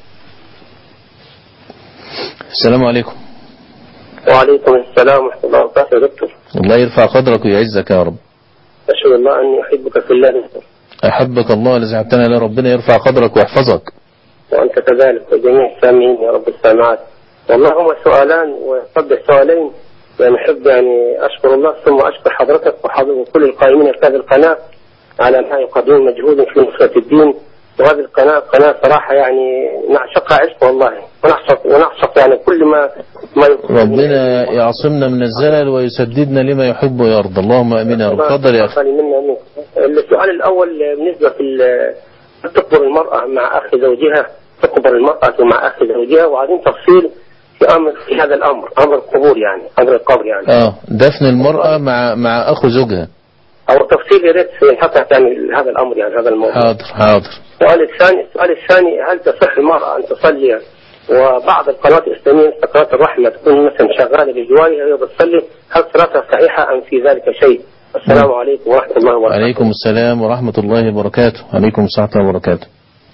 السلام عليكم وعليكم السلام ورحمة الله وبركاته يا دكتور الله يرفع قدرك ويعزك يا رب أشهد الله أني أحبك في الله دكتور أحبك الله الذي عبتنا لا ربنا يرفع قدرك ويحفظك وأنت كذلك وجميع السامعين يا رب السامعات والله هما سؤالان وصدق سؤالين يعني أحب يعني أشكر الله ثم أشكر حضرتك وحضر وكل القائمين في هذه القناة على أنها يقدمون مجهود في نصرة الدين وهذه القناة قناة صراحة يعني نعشقها عشق والله ونعشق ونعشق يعني كل ما ما ربنا يعصمنا من الزلل ويسددنا لما يحب ويرضى اللهم امين يا رب اتفضل يا اخي تفضل منا منك. السؤال الأول بالنسبة في ال- تكبر المرأة مع أخ زوجها تكبر المرأة مع أخ زوجها وعايزين تفصيل في أمر في هذا الأمر أمر القبور يعني أمر القبر يعني اه دفن المرأة مع مع اخو زوجها أو تفصيل يا ريت ينحطها يعني هذا الأمر يعني هذا الموضوع حاضر حاضر السؤال الثاني السؤال الثاني هل تصح المرأة أن تصلي وبعض القنوات الإسلامية مثل قناة الرحمة تكون مثلا شغالة بجوارها وهي بتصلي هل صلاتها صحيحة أم في ذلك شيء؟ السلام عليكم ورحمة الله وبركاته. عليكم السلام ورحمة الله وبركاته عليكم السلام ورحمة الله وبركاته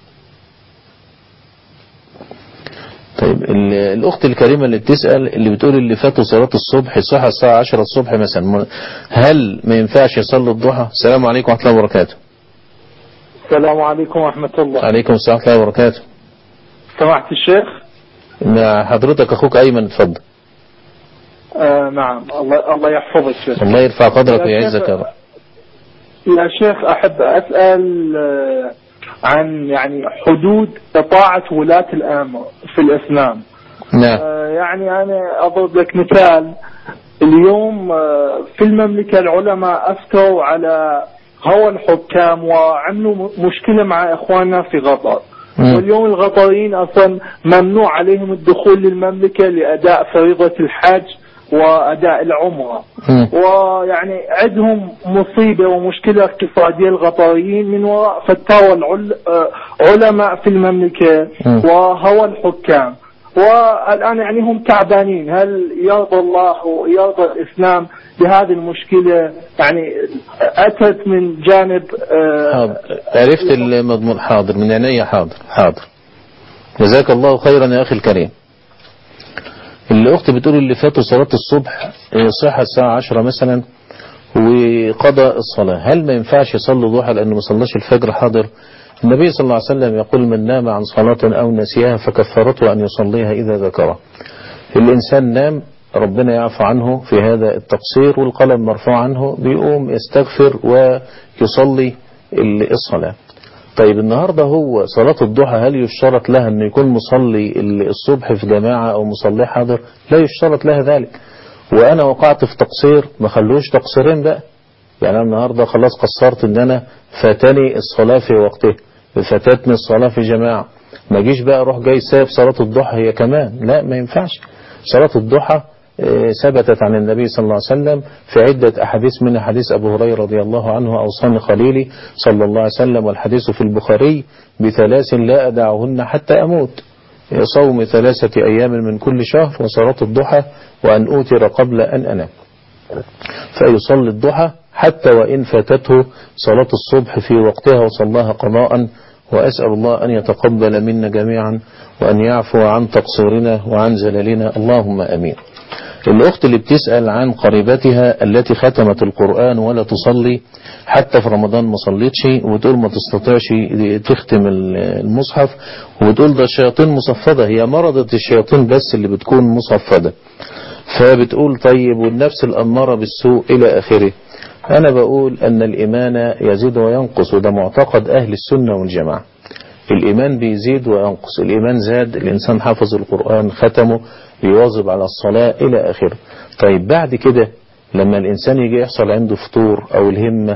طيب ال- الأخت الكريمة اللي بتسأل اللي بتقول اللي فاتوا صلاة الصبح صحة الساعة 10 الصبح مثلا م- هل ما ينفعش يصلوا الضحى السلام عليكم ورحمة الله وبركاته السلام عليكم ورحمة الله عليكم السلام ورحمة الله وبركاته سمعت الشيخ مع حضرتك أخوك أيمن اتفضل آه نعم الله, الله يحفظك شيخ الله يرفع قدرك يا ويعزك شيخ- يا رب يا شيخ أحب أسأل آه، عن يعني حدود طاعة ولاة الأمر في الإسلام نعم آه، يعني أنا أضرب لك مثال اليوم آه، في المملكة العلماء أفتوا على هوى الحكام وعملوا م- مشكلة مع إخواننا في غطر مم. واليوم الغطريين أصلا ممنوع عليهم الدخول للمملكة لأداء فريضة الحج وأداء العمرة مم. ويعني عندهم مصيبة ومشكلة اقتصادية الغطريين من وراء فتاوى العل... آه، علماء في المملكة مم. وهوى الحكام والآن يعني هم تعبانين هل يرضى الله ويرضى الإسلام بهذه المشكلة يعني أتت من جانب آه، حاضر عرفت المضمون حاضر من عينيا حاضر حاضر جزاك الله خيرا يا أخي الكريم الأخت بتقول اللي فاتوا صلاة الصبح آه، صحة الساعة عشرة مثلا وقضى الصلاة هل ما ينفعش يصلي ضحى لأنه ما صلاش الفجر حاضر النبي صلى الله عليه وسلم يقول من نام عن صلاة أو نسيها فكفرته أن يصليها إذا ذكرها الإنسان نام ربنا يعفو عنه في هذا التقصير والقلم مرفوع عنه بيقوم يستغفر ويصلي ال- الصلاة طيب النهاردة هو صلاة الضحى هل يشترط لها أن يكون مصلي ال- الصبح في جماعة أو مصلي حاضر لا يشترط لها ذلك وأنا وقعت في تقصير ما خلوش تقصيرين بقى يعني أنا النهاردة خلاص قصرت أن أنا فاتني الصلاة في وقته فاتتني الصلاة في جماعة ما جيش بقى أروح جاي سايب صلاة الضحى هي كمان لا ما ينفعش صلاة الضحى آه، ثبتت عن النبي صلى الله عليه وسلم في عدة أحاديث من حديث أبو هريرة رضي الله عنه أوصاني خليلي صلى الله عليه وسلم والحديث في البخاري بثلاث لا أدعهن حتى أموت صوم ثلاثة أيام من كل شهر وصلاة الضحى وأن أوتر قبل أن أنام فيصلي الضحى حتى وإن فاتته صلاة الصبح في وقتها وصلاها قضاء وأسأل الله أن يتقبل منا جميعا وأن يعفو عن تقصيرنا وعن زللنا اللهم أمين الأخت اللي بتسأل عن قريبتها التي ختمت القرآن ولا تصلي حتى في رمضان ما صليتش وتقول ما تستطيعش تختم المصحف وتقول ده الشياطين مصفدة هي مرضة الشياطين بس اللي بتكون مصفدة فبتقول طيب والنفس الأمارة بالسوء إلى آخره أنا بقول أن الإيمان يزيد وينقص وده معتقد أهل السنة والجماعة الإيمان بيزيد وينقص الإيمان زاد الإنسان حفظ القرآن ختمه بيواظب على الصلاة إلى آخره طيب بعد كده لما الإنسان يجي يحصل عنده فطور أو الهمة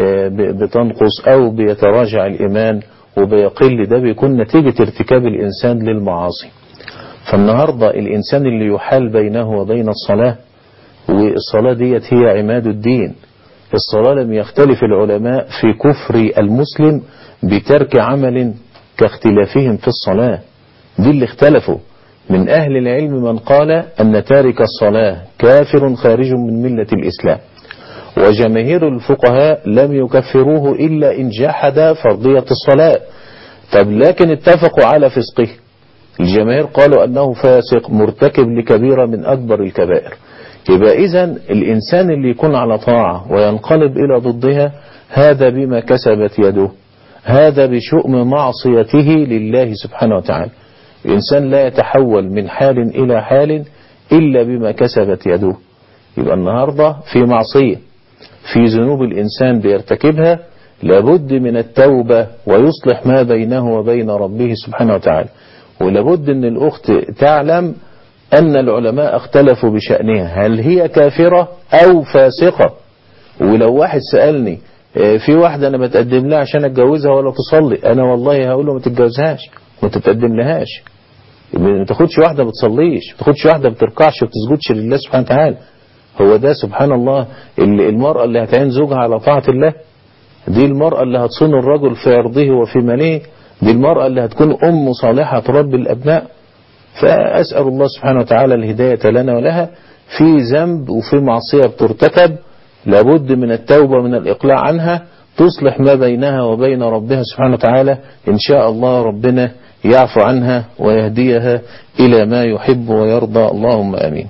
بتنقص أو بيتراجع الإيمان وبيقل ده بيكون نتيجة ارتكاب الإنسان للمعاصي فالنهاردة الإنسان اللي يحال بينه وبين الصلاة والصلاة ديت هي عماد الدين الصلاة لم يختلف العلماء في كفر المسلم بترك عمل كاختلافهم في الصلاة دي اللي اختلفوا من أهل العلم من قال أن تارك الصلاة كافر خارج من ملة الإسلام وجماهير الفقهاء لم يكفروه إلا إن جحد فرضية الصلاة طب لكن اتفقوا على فسقه الجماهير قالوا أنه فاسق مرتكب لكبيرة من أكبر الكبائر يبقى إذا الإنسان اللي يكون على طاعة وينقلب إلى ضدها هذا بما كسبت يده هذا بشؤم معصيته لله سبحانه وتعالى الإنسان لا يتحول من حال إلى حال إلا بما كسبت يده يبقى النهاردة في معصية في ذنوب الإنسان بيرتكبها لابد من التوبة ويصلح ما بينه وبين ربه سبحانه وتعالى ولابد أن الأخت تعلم أن العلماء اختلفوا بشأنها هل هي كافرة أو فاسقة ولو واحد سألني في واحدة أنا بتقدم لها عشان أتجوزها ولا تصلي أنا والله هقول له ما تتجوزهاش ما تتقدم لهاش ما تاخدش واحدة بتصليش ما تاخدش واحدة بتركعش وبتسجدش لله سبحانه وتعالى هو ده سبحان الله المرأة اللي هتعين زوجها على طاعة الله دي المرأة اللي هتصون الرجل في عرضه وفي ماليه دي المرأة اللي هتكون أم صالحة تربي الأبناء فأسأل الله سبحانه وتعالى الهداية لنا ولها في ذنب وفي معصية بترتكب لابد من التوبة من الإقلاع عنها تصلح ما بينها وبين ربها سبحانه وتعالى إن شاء الله ربنا يعفو عنها ويهديها إلى ما يحب ويرضى اللهم أمين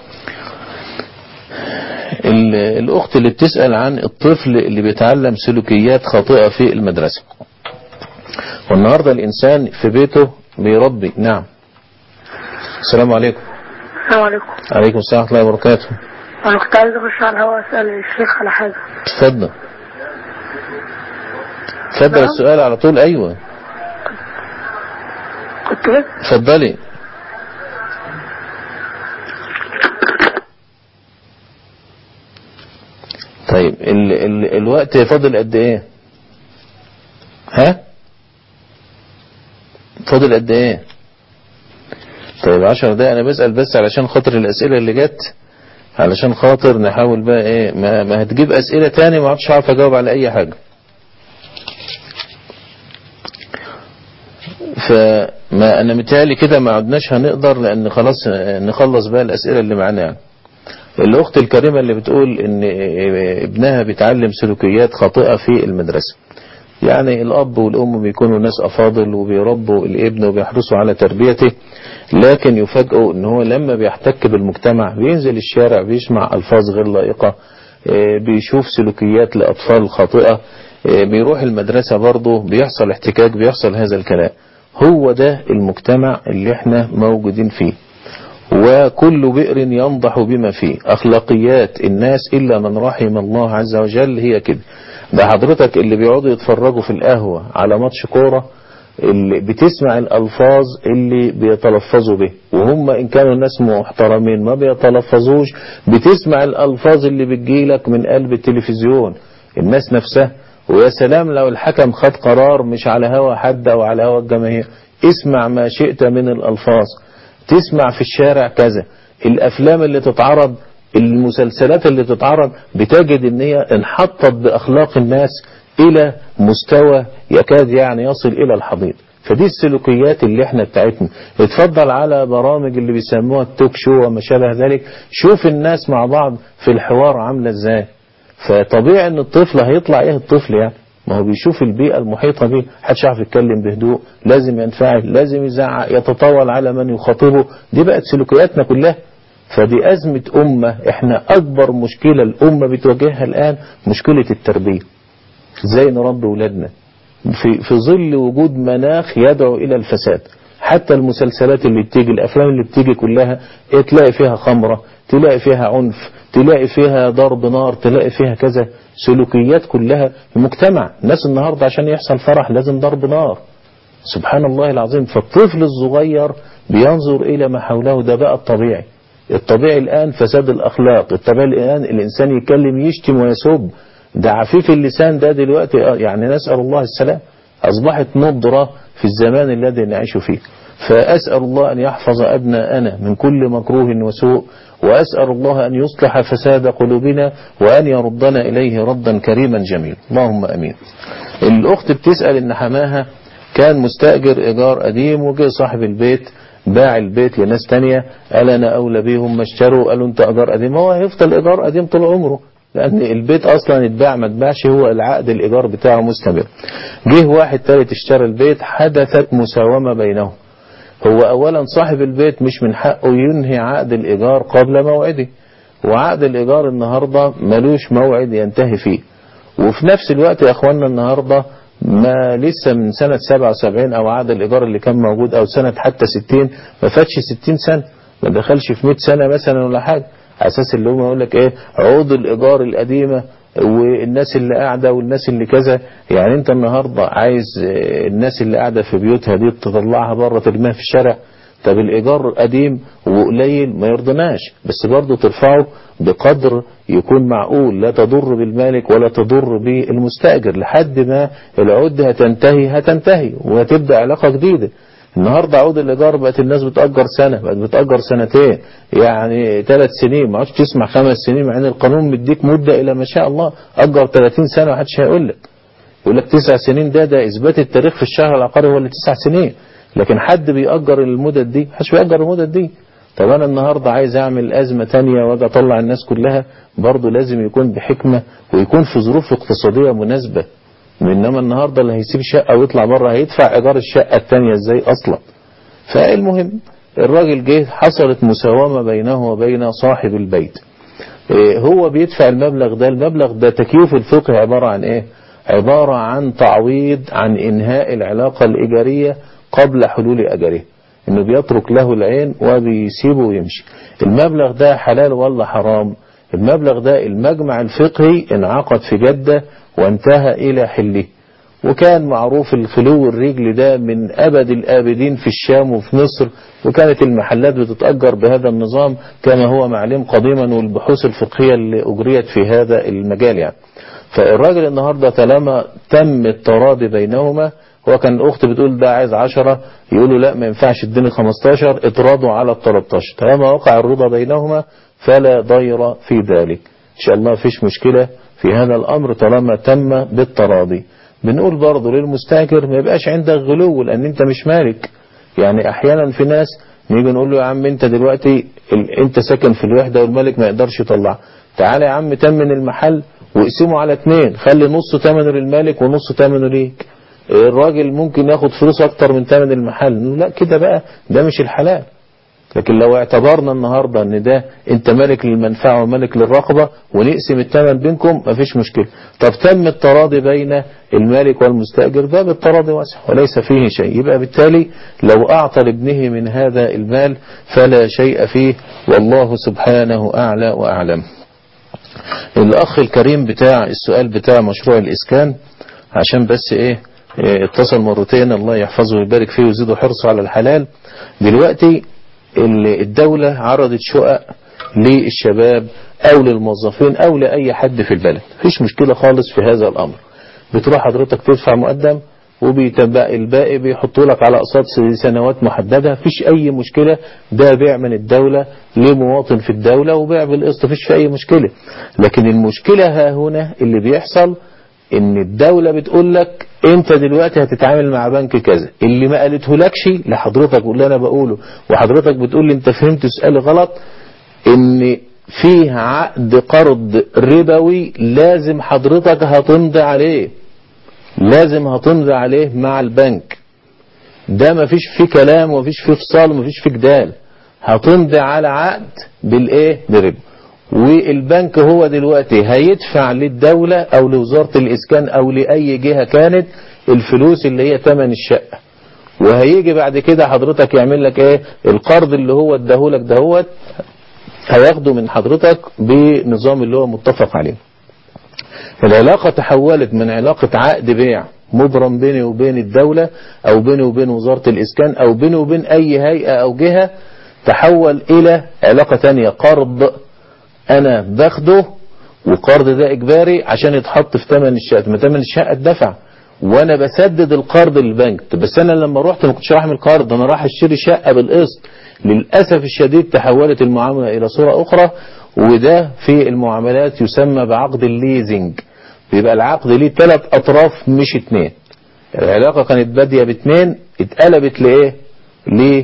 الأخت اللي بتسأل عن الطفل اللي بيتعلم سلوكيات خاطئة في المدرسة والنهاردة الإنسان في بيته بيربي نعم السلام عليكم السلام عليكم عليكم السلام ورحمة الله وبركاته انا كنت عايز اخش على الهواء اسال الشيخ على حاجه اتفضل اتفضل السؤال على طول ايوه كنت ايه اتفضلي طيب ال ال الوقت فاضل قد ايه ها فاضل قد ايه طيب عشر دقايق انا بسأل بس علشان خاطر الاسئلة اللي جت علشان خاطر نحاول بقى ايه ما, ما هتجيب اسئلة تاني ما عدتش عارف اجاوب على اي حاجة فما انا متهيألي كده ما عدناش هنقدر لان خلاص نخلص بقى الاسئلة اللي معانا يعني الاخت الكريمة اللي بتقول ان ابنها بيتعلم سلوكيات خاطئة في المدرسة يعني الاب والام بيكونوا ناس افاضل وبيربوا الابن وبيحرصوا على تربيته لكن يفاجئوا ان هو لما بيحتك بالمجتمع بينزل الشارع بيسمع الفاظ غير لائقة بيشوف سلوكيات لاطفال خاطئة بيروح المدرسة برضه بيحصل احتكاك بيحصل هذا الكلام هو ده المجتمع اللي احنا موجودين فيه وكل بئر ينضح بما فيه أخلاقيات الناس إلا من رحم الله عز وجل هي كده ده حضرتك اللي بيقعدوا يتفرجوا في القهوة على ماتش كورة اللي بتسمع الألفاظ اللي بيتلفظوا به وهم إن كانوا ناس محترمين ما بيتلفظوش بتسمع الألفاظ اللي بتجيلك من قلب التلفزيون الناس نفسها ويا سلام لو الحكم خد قرار مش على هوا حد أو على هوا الجماهير اسمع ما شئت من الألفاظ تسمع في الشارع كذا الأفلام اللي تتعرض المسلسلات اللي تتعرض بتجد ان هي انحطت بأخلاق الناس إلى مستوى يكاد يعني يصل إلى الحضيض فدي السلوكيات اللي احنا بتاعتنا اتفضل على برامج اللي بيسموها التوك شو وما شابه ذلك شوف الناس مع بعض في الحوار عاملة ازاي فطبيعي ان الطفل هيطلع ايه الطفل يعني ما هو بيشوف البيئة المحيطة به محدش يعرف يتكلم بهدوء لازم ينفعل لازم يزعق يتطاول على من يخاطبه دي بقت سلوكياتنا كلها فدي أزمة أمة احنا أكبر مشكلة الأمة بتواجهها الآن مشكلة التربية ازاي نربي ولادنا في, في ظل وجود مناخ يدعو إلى الفساد حتى المسلسلات اللي بتيجي الأفلام اللي بتيجي كلها تلاقي فيها خمرة تلاقي فيها عنف تلاقي فيها ضرب نار تلاقي فيها كذا سلوكيات كلها المجتمع الناس النهاردة عشان يحصل فرح لازم ضرب نار سبحان الله العظيم فالطفل الصغير بينظر إلى ما حوله ده بقى الطبيعي الطبيعي الآن فساد الأخلاق الطبيعي الآن الإنسان يتكلم يشتم ويسب ده عفيف اللسان ده دلوقتي يعني نسأل الله السلام أصبحت نضرة في الزمان الذي نعيش فيه فأسأل الله أن يحفظ أبناءنا من كل مكروه وسوء وأسأل الله أن يصلح فساد قلوبنا وأن يردنا إليه ردا كريما جميلا اللهم أمين الأخت بتسأل إن حماها كان مستأجر إيجار قديم وجه صاحب البيت باع البيت لناس تانية قال أنا أولى بيهم ما اشتروا قالوا أنت إيجار قديم هو هيفضل إيجار قديم طول عمره لأن البيت أصلا اتباع ما اتباعش هو العقد الإيجار بتاعه مستمر جه واحد تالت اشترى البيت حدثت مساومة بينهم هو أولا صاحب البيت مش من حقه ينهي عقد الإيجار قبل موعده وعقد الإيجار النهاردة ملوش موعد ينتهي فيه وفي نفس الوقت يا أخوانا النهاردة ما لسه من سنة 77 أو عقد الإيجار اللي كان موجود أو سنة حتى 60 ما فاتش 60 سنة ما دخلش في 100 سنة مثلا ولا حاجة على أساس اللي هم يقول لك إيه عقود الإيجار القديمة والناس اللي قاعدة والناس اللي كذا يعني انت النهاردة عايز الناس اللي قاعدة في بيوتها دي تطلعها بره ترميها في الشارع طب الإيجار قديم وقليل ما يرضناش بس برضه ترفعه بقدر يكون معقول لا تضر بالمالك ولا تضر بالمستأجر لحد ما العقود هتنتهي هتنتهي وهتبدأ علاقة جديدة النهاردة عقود الإيجار بقت الناس بتأجر سنة بقت بتأجر سنتين يعني ثلاث سنين ما عادش تسمع خمس سنين مع ان القانون مديك مدة إلى ما شاء الله أجر 30 سنة محدش هيقول لك يقول لك تسع سنين ده ده إثبات التاريخ في الشهر العقاري هو اللي تسع سنين لكن حد بيأجر المدد دي محدش بيأجر المدد دي طب أنا النهاردة عايز أعمل أزمة تانية وأجي أطلع الناس كلها برضه لازم يكون بحكمة ويكون في ظروف اقتصادية مناسبة إنما النهاردة اللي هيسيب شقة ويطلع بره هيدفع إيجار الشقة التانية إزاي أصلا فالمهم الراجل جه حصلت مساومة بينه وبين صاحب البيت هو بيدفع المبلغ ده المبلغ ده تكييف الفقه عبارة عن إيه عبارة عن تعويض عن إنهاء العلاقة الإيجارية قبل حلول أجله إنه بيترك له العين وبيسيبه ويمشي المبلغ ده حلال ولا حرام المبلغ ده المجمع الفقهي انعقد في جدة وانتهى إلى حله وكان معروف الخلو الرجل ده من أبد الآبدين في الشام وفي مصر وكانت المحلات بتتأجر بهذا النظام كما هو معلم قديما والبحوث الفقهية اللي أجريت في هذا المجال يعني فالراجل النهاردة طالما تم التراضي بينهما هو كان الأخت بتقول ده عايز عشرة يقولوا لا ما ينفعش اديني 15 اتراضوا على ال 13 طالما وقع الرضا بينهما فلا ضير في ذلك إن شاء الله فيش مشكلة في هذا الأمر طالما تم بالتراضي بنقول برضه للمستاجر ما يبقاش عندك غلو لأن أنت مش مالك يعني أحيانا في ناس نيجي نقول له يا عم أنت دلوقتي أنت ساكن في الوحدة والملك ما يقدرش يطلع تعالى يا عم تمن المحل واقسمه على اتنين خلي نص ثمنه للمالك ونص ثمنه ليك الراجل ممكن ياخد فلوس اكتر من ثمن المحل لا كده بقى ده مش الحلال لكن لو اعتبرنا النهاردة ان ده انت ملك للمنفعة وملك للرقبة ونقسم الثمن بينكم مفيش مشكلة طب تم التراضي بين المالك والمستأجر باب التراضي واسع وليس فيه شيء يبقى بالتالي لو اعطى لابنه من هذا المال فلا شيء فيه والله سبحانه اعلى واعلم الاخ الكريم بتاع السؤال بتاع مشروع الاسكان عشان بس ايه اتصل مرتين الله يحفظه ويبارك فيه ويزيده حرصه على الحلال دلوقتي الدولة عرضت شقق للشباب او للموظفين او لأي حد في البلد مفيش مشكلة خالص في هذا الامر بتروح حضرتك تدفع مقدم وبيتبقى الباقي بيحطوا لك على اقساط سنوات محددة مفيش اي مشكلة ده بيع من الدولة لمواطن في الدولة وبيع بالقسط مفيش في اي مشكلة لكن المشكلة ها هنا اللي بيحصل ان الدولة بتقول لك انت دلوقتي هتتعامل مع بنك كذا اللي ما قالته لكش لحضرتك واللي انا بقوله وحضرتك بتقول لي انت فهمت سؤالي غلط ان فيه عقد قرض ربوي لازم حضرتك هتمضي عليه لازم هتمضي عليه مع البنك ده مفيش فيه كلام ومفيش فيه فصال ومفيش فيه جدال هتمضي على عقد بالايه بربا والبنك هو دلوقتي هيدفع للدولة او لوزارة الاسكان او لاي جهة كانت الفلوس اللي هي ثمن الشقة وهيجي بعد كده حضرتك يعمل لك ايه القرض اللي هو اداهولك دهوت هياخده من حضرتك بنظام اللي هو متفق عليه العلاقة تحولت من علاقة عقد بيع مبرم بيني وبين الدولة او بيني وبين وزارة الاسكان او بيني وبين اي هيئة او جهة تحول الى علاقة تانية قرض انا باخده والقرض ده اجباري عشان يتحط في ثمن الشقة ما ثمن الشقة اتدفع وانا بسدد القرض للبنك بس انا لما رحت ما كنتش رايح من القرض انا راح اشتري شقة بالقسط للأسف الشديد تحولت المعاملة الى صورة اخرى وده في المعاملات يسمى بعقد الليزنج بيبقى العقد ليه ثلاث اطراف مش اتنين العلاقة كانت بادية باتنين اتقلبت لايه ليه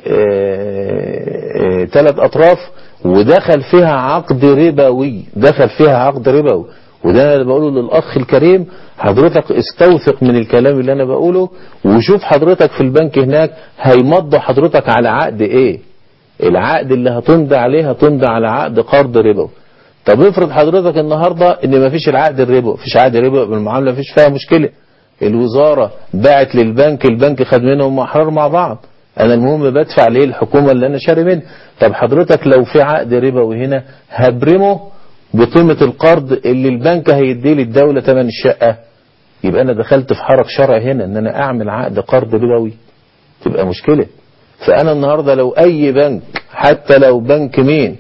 ثلاث اطراف ودخل فيها عقد ربوي دخل فيها عقد ربوي وده انا اللي بقوله للاخ الكريم حضرتك استوثق من الكلام اللي انا بقوله وشوف حضرتك في البنك هناك هيمضوا حضرتك على عقد ايه العقد اللي هتمضي عليه هتمضي على عقد قرض ربوي طب افرض حضرتك النهاردة ان ما فيش العقد الربوي فيش عقد ربوي بالمعاملة فيش فيها مشكلة الوزارة باعت للبنك البنك خد منهم احرار مع بعض انا المهم بدفع ليه الحكومة اللي انا شاري منها طب حضرتك لو في عقد ربوي هنا هبرمه بقيمة القرض اللي البنك هيديه للدولة ثمن الشقة يبقى انا دخلت في حرج شرعي هنا ان انا اعمل عقد قرض ربوي تبقى مشكلة فانا النهاردة لو اي بنك حتى لو بنك مين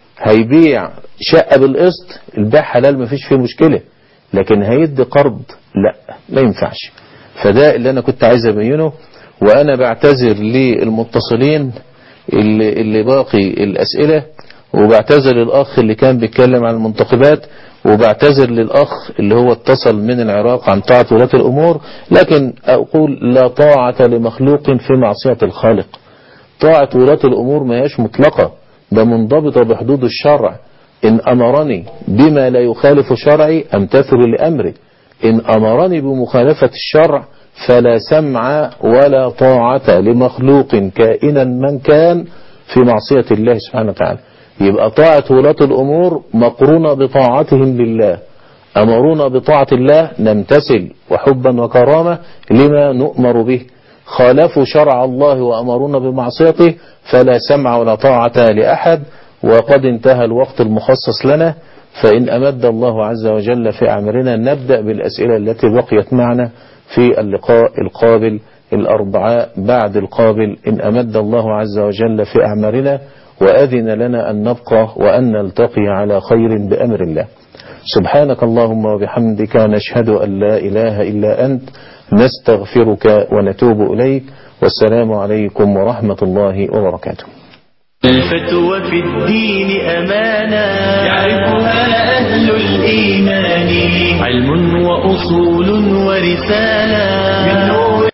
هيبيع شقة بالقسط البيع حلال مفيش فيه مشكلة لكن هيدي قرض لا ما ينفعش فده اللي انا كنت عايز ابينه وانا بعتذر للمتصلين اللي, اللي باقي الاسئلة وبعتذر للاخ اللي كان بيتكلم عن المنتخبات وبعتذر للاخ اللي هو اتصل من العراق عن طاعة ولاة الامور لكن اقول لا طاعة لمخلوق في معصية الخالق طاعة ولاة الامور ما هياش مطلقة ده منضبطة بحدود الشرع إن أمرني بما لا يخالف شرعي أمتثل لأمره إن أمرني بمخالفة الشرع فلا سمع ولا طاعة لمخلوق كائنا من كان في معصية الله سبحانه وتعالى يبقى طاعة ولاة الأمور مقرونة بطاعتهم لله أمرونا بطاعة الله نمتثل وحبا وكرامة لما نؤمر به خالفوا شرع الله وأمرونا بمعصيته فلا سمع ولا طاعة لأحد وقد انتهى الوقت المخصص لنا فإن أمد الله عز وجل في أعمارنا نبدأ بالأسئلة التي بقيت معنا في اللقاء القابل الأربعاء بعد القابل إن أمد الله عز وجل في أعمارنا وأذن لنا أن نبقى وأن نلتقي على خير بأمر الله سبحانك اللهم وبحمدك نشهد أن لا إله إلا أنت نستغفرك ونتوب إليك والسلام عليكم ورحمة الله وبركاته الفتوى في الدين أمانة يعرفها أهل الإيمان علم وأصول ورسالة من نور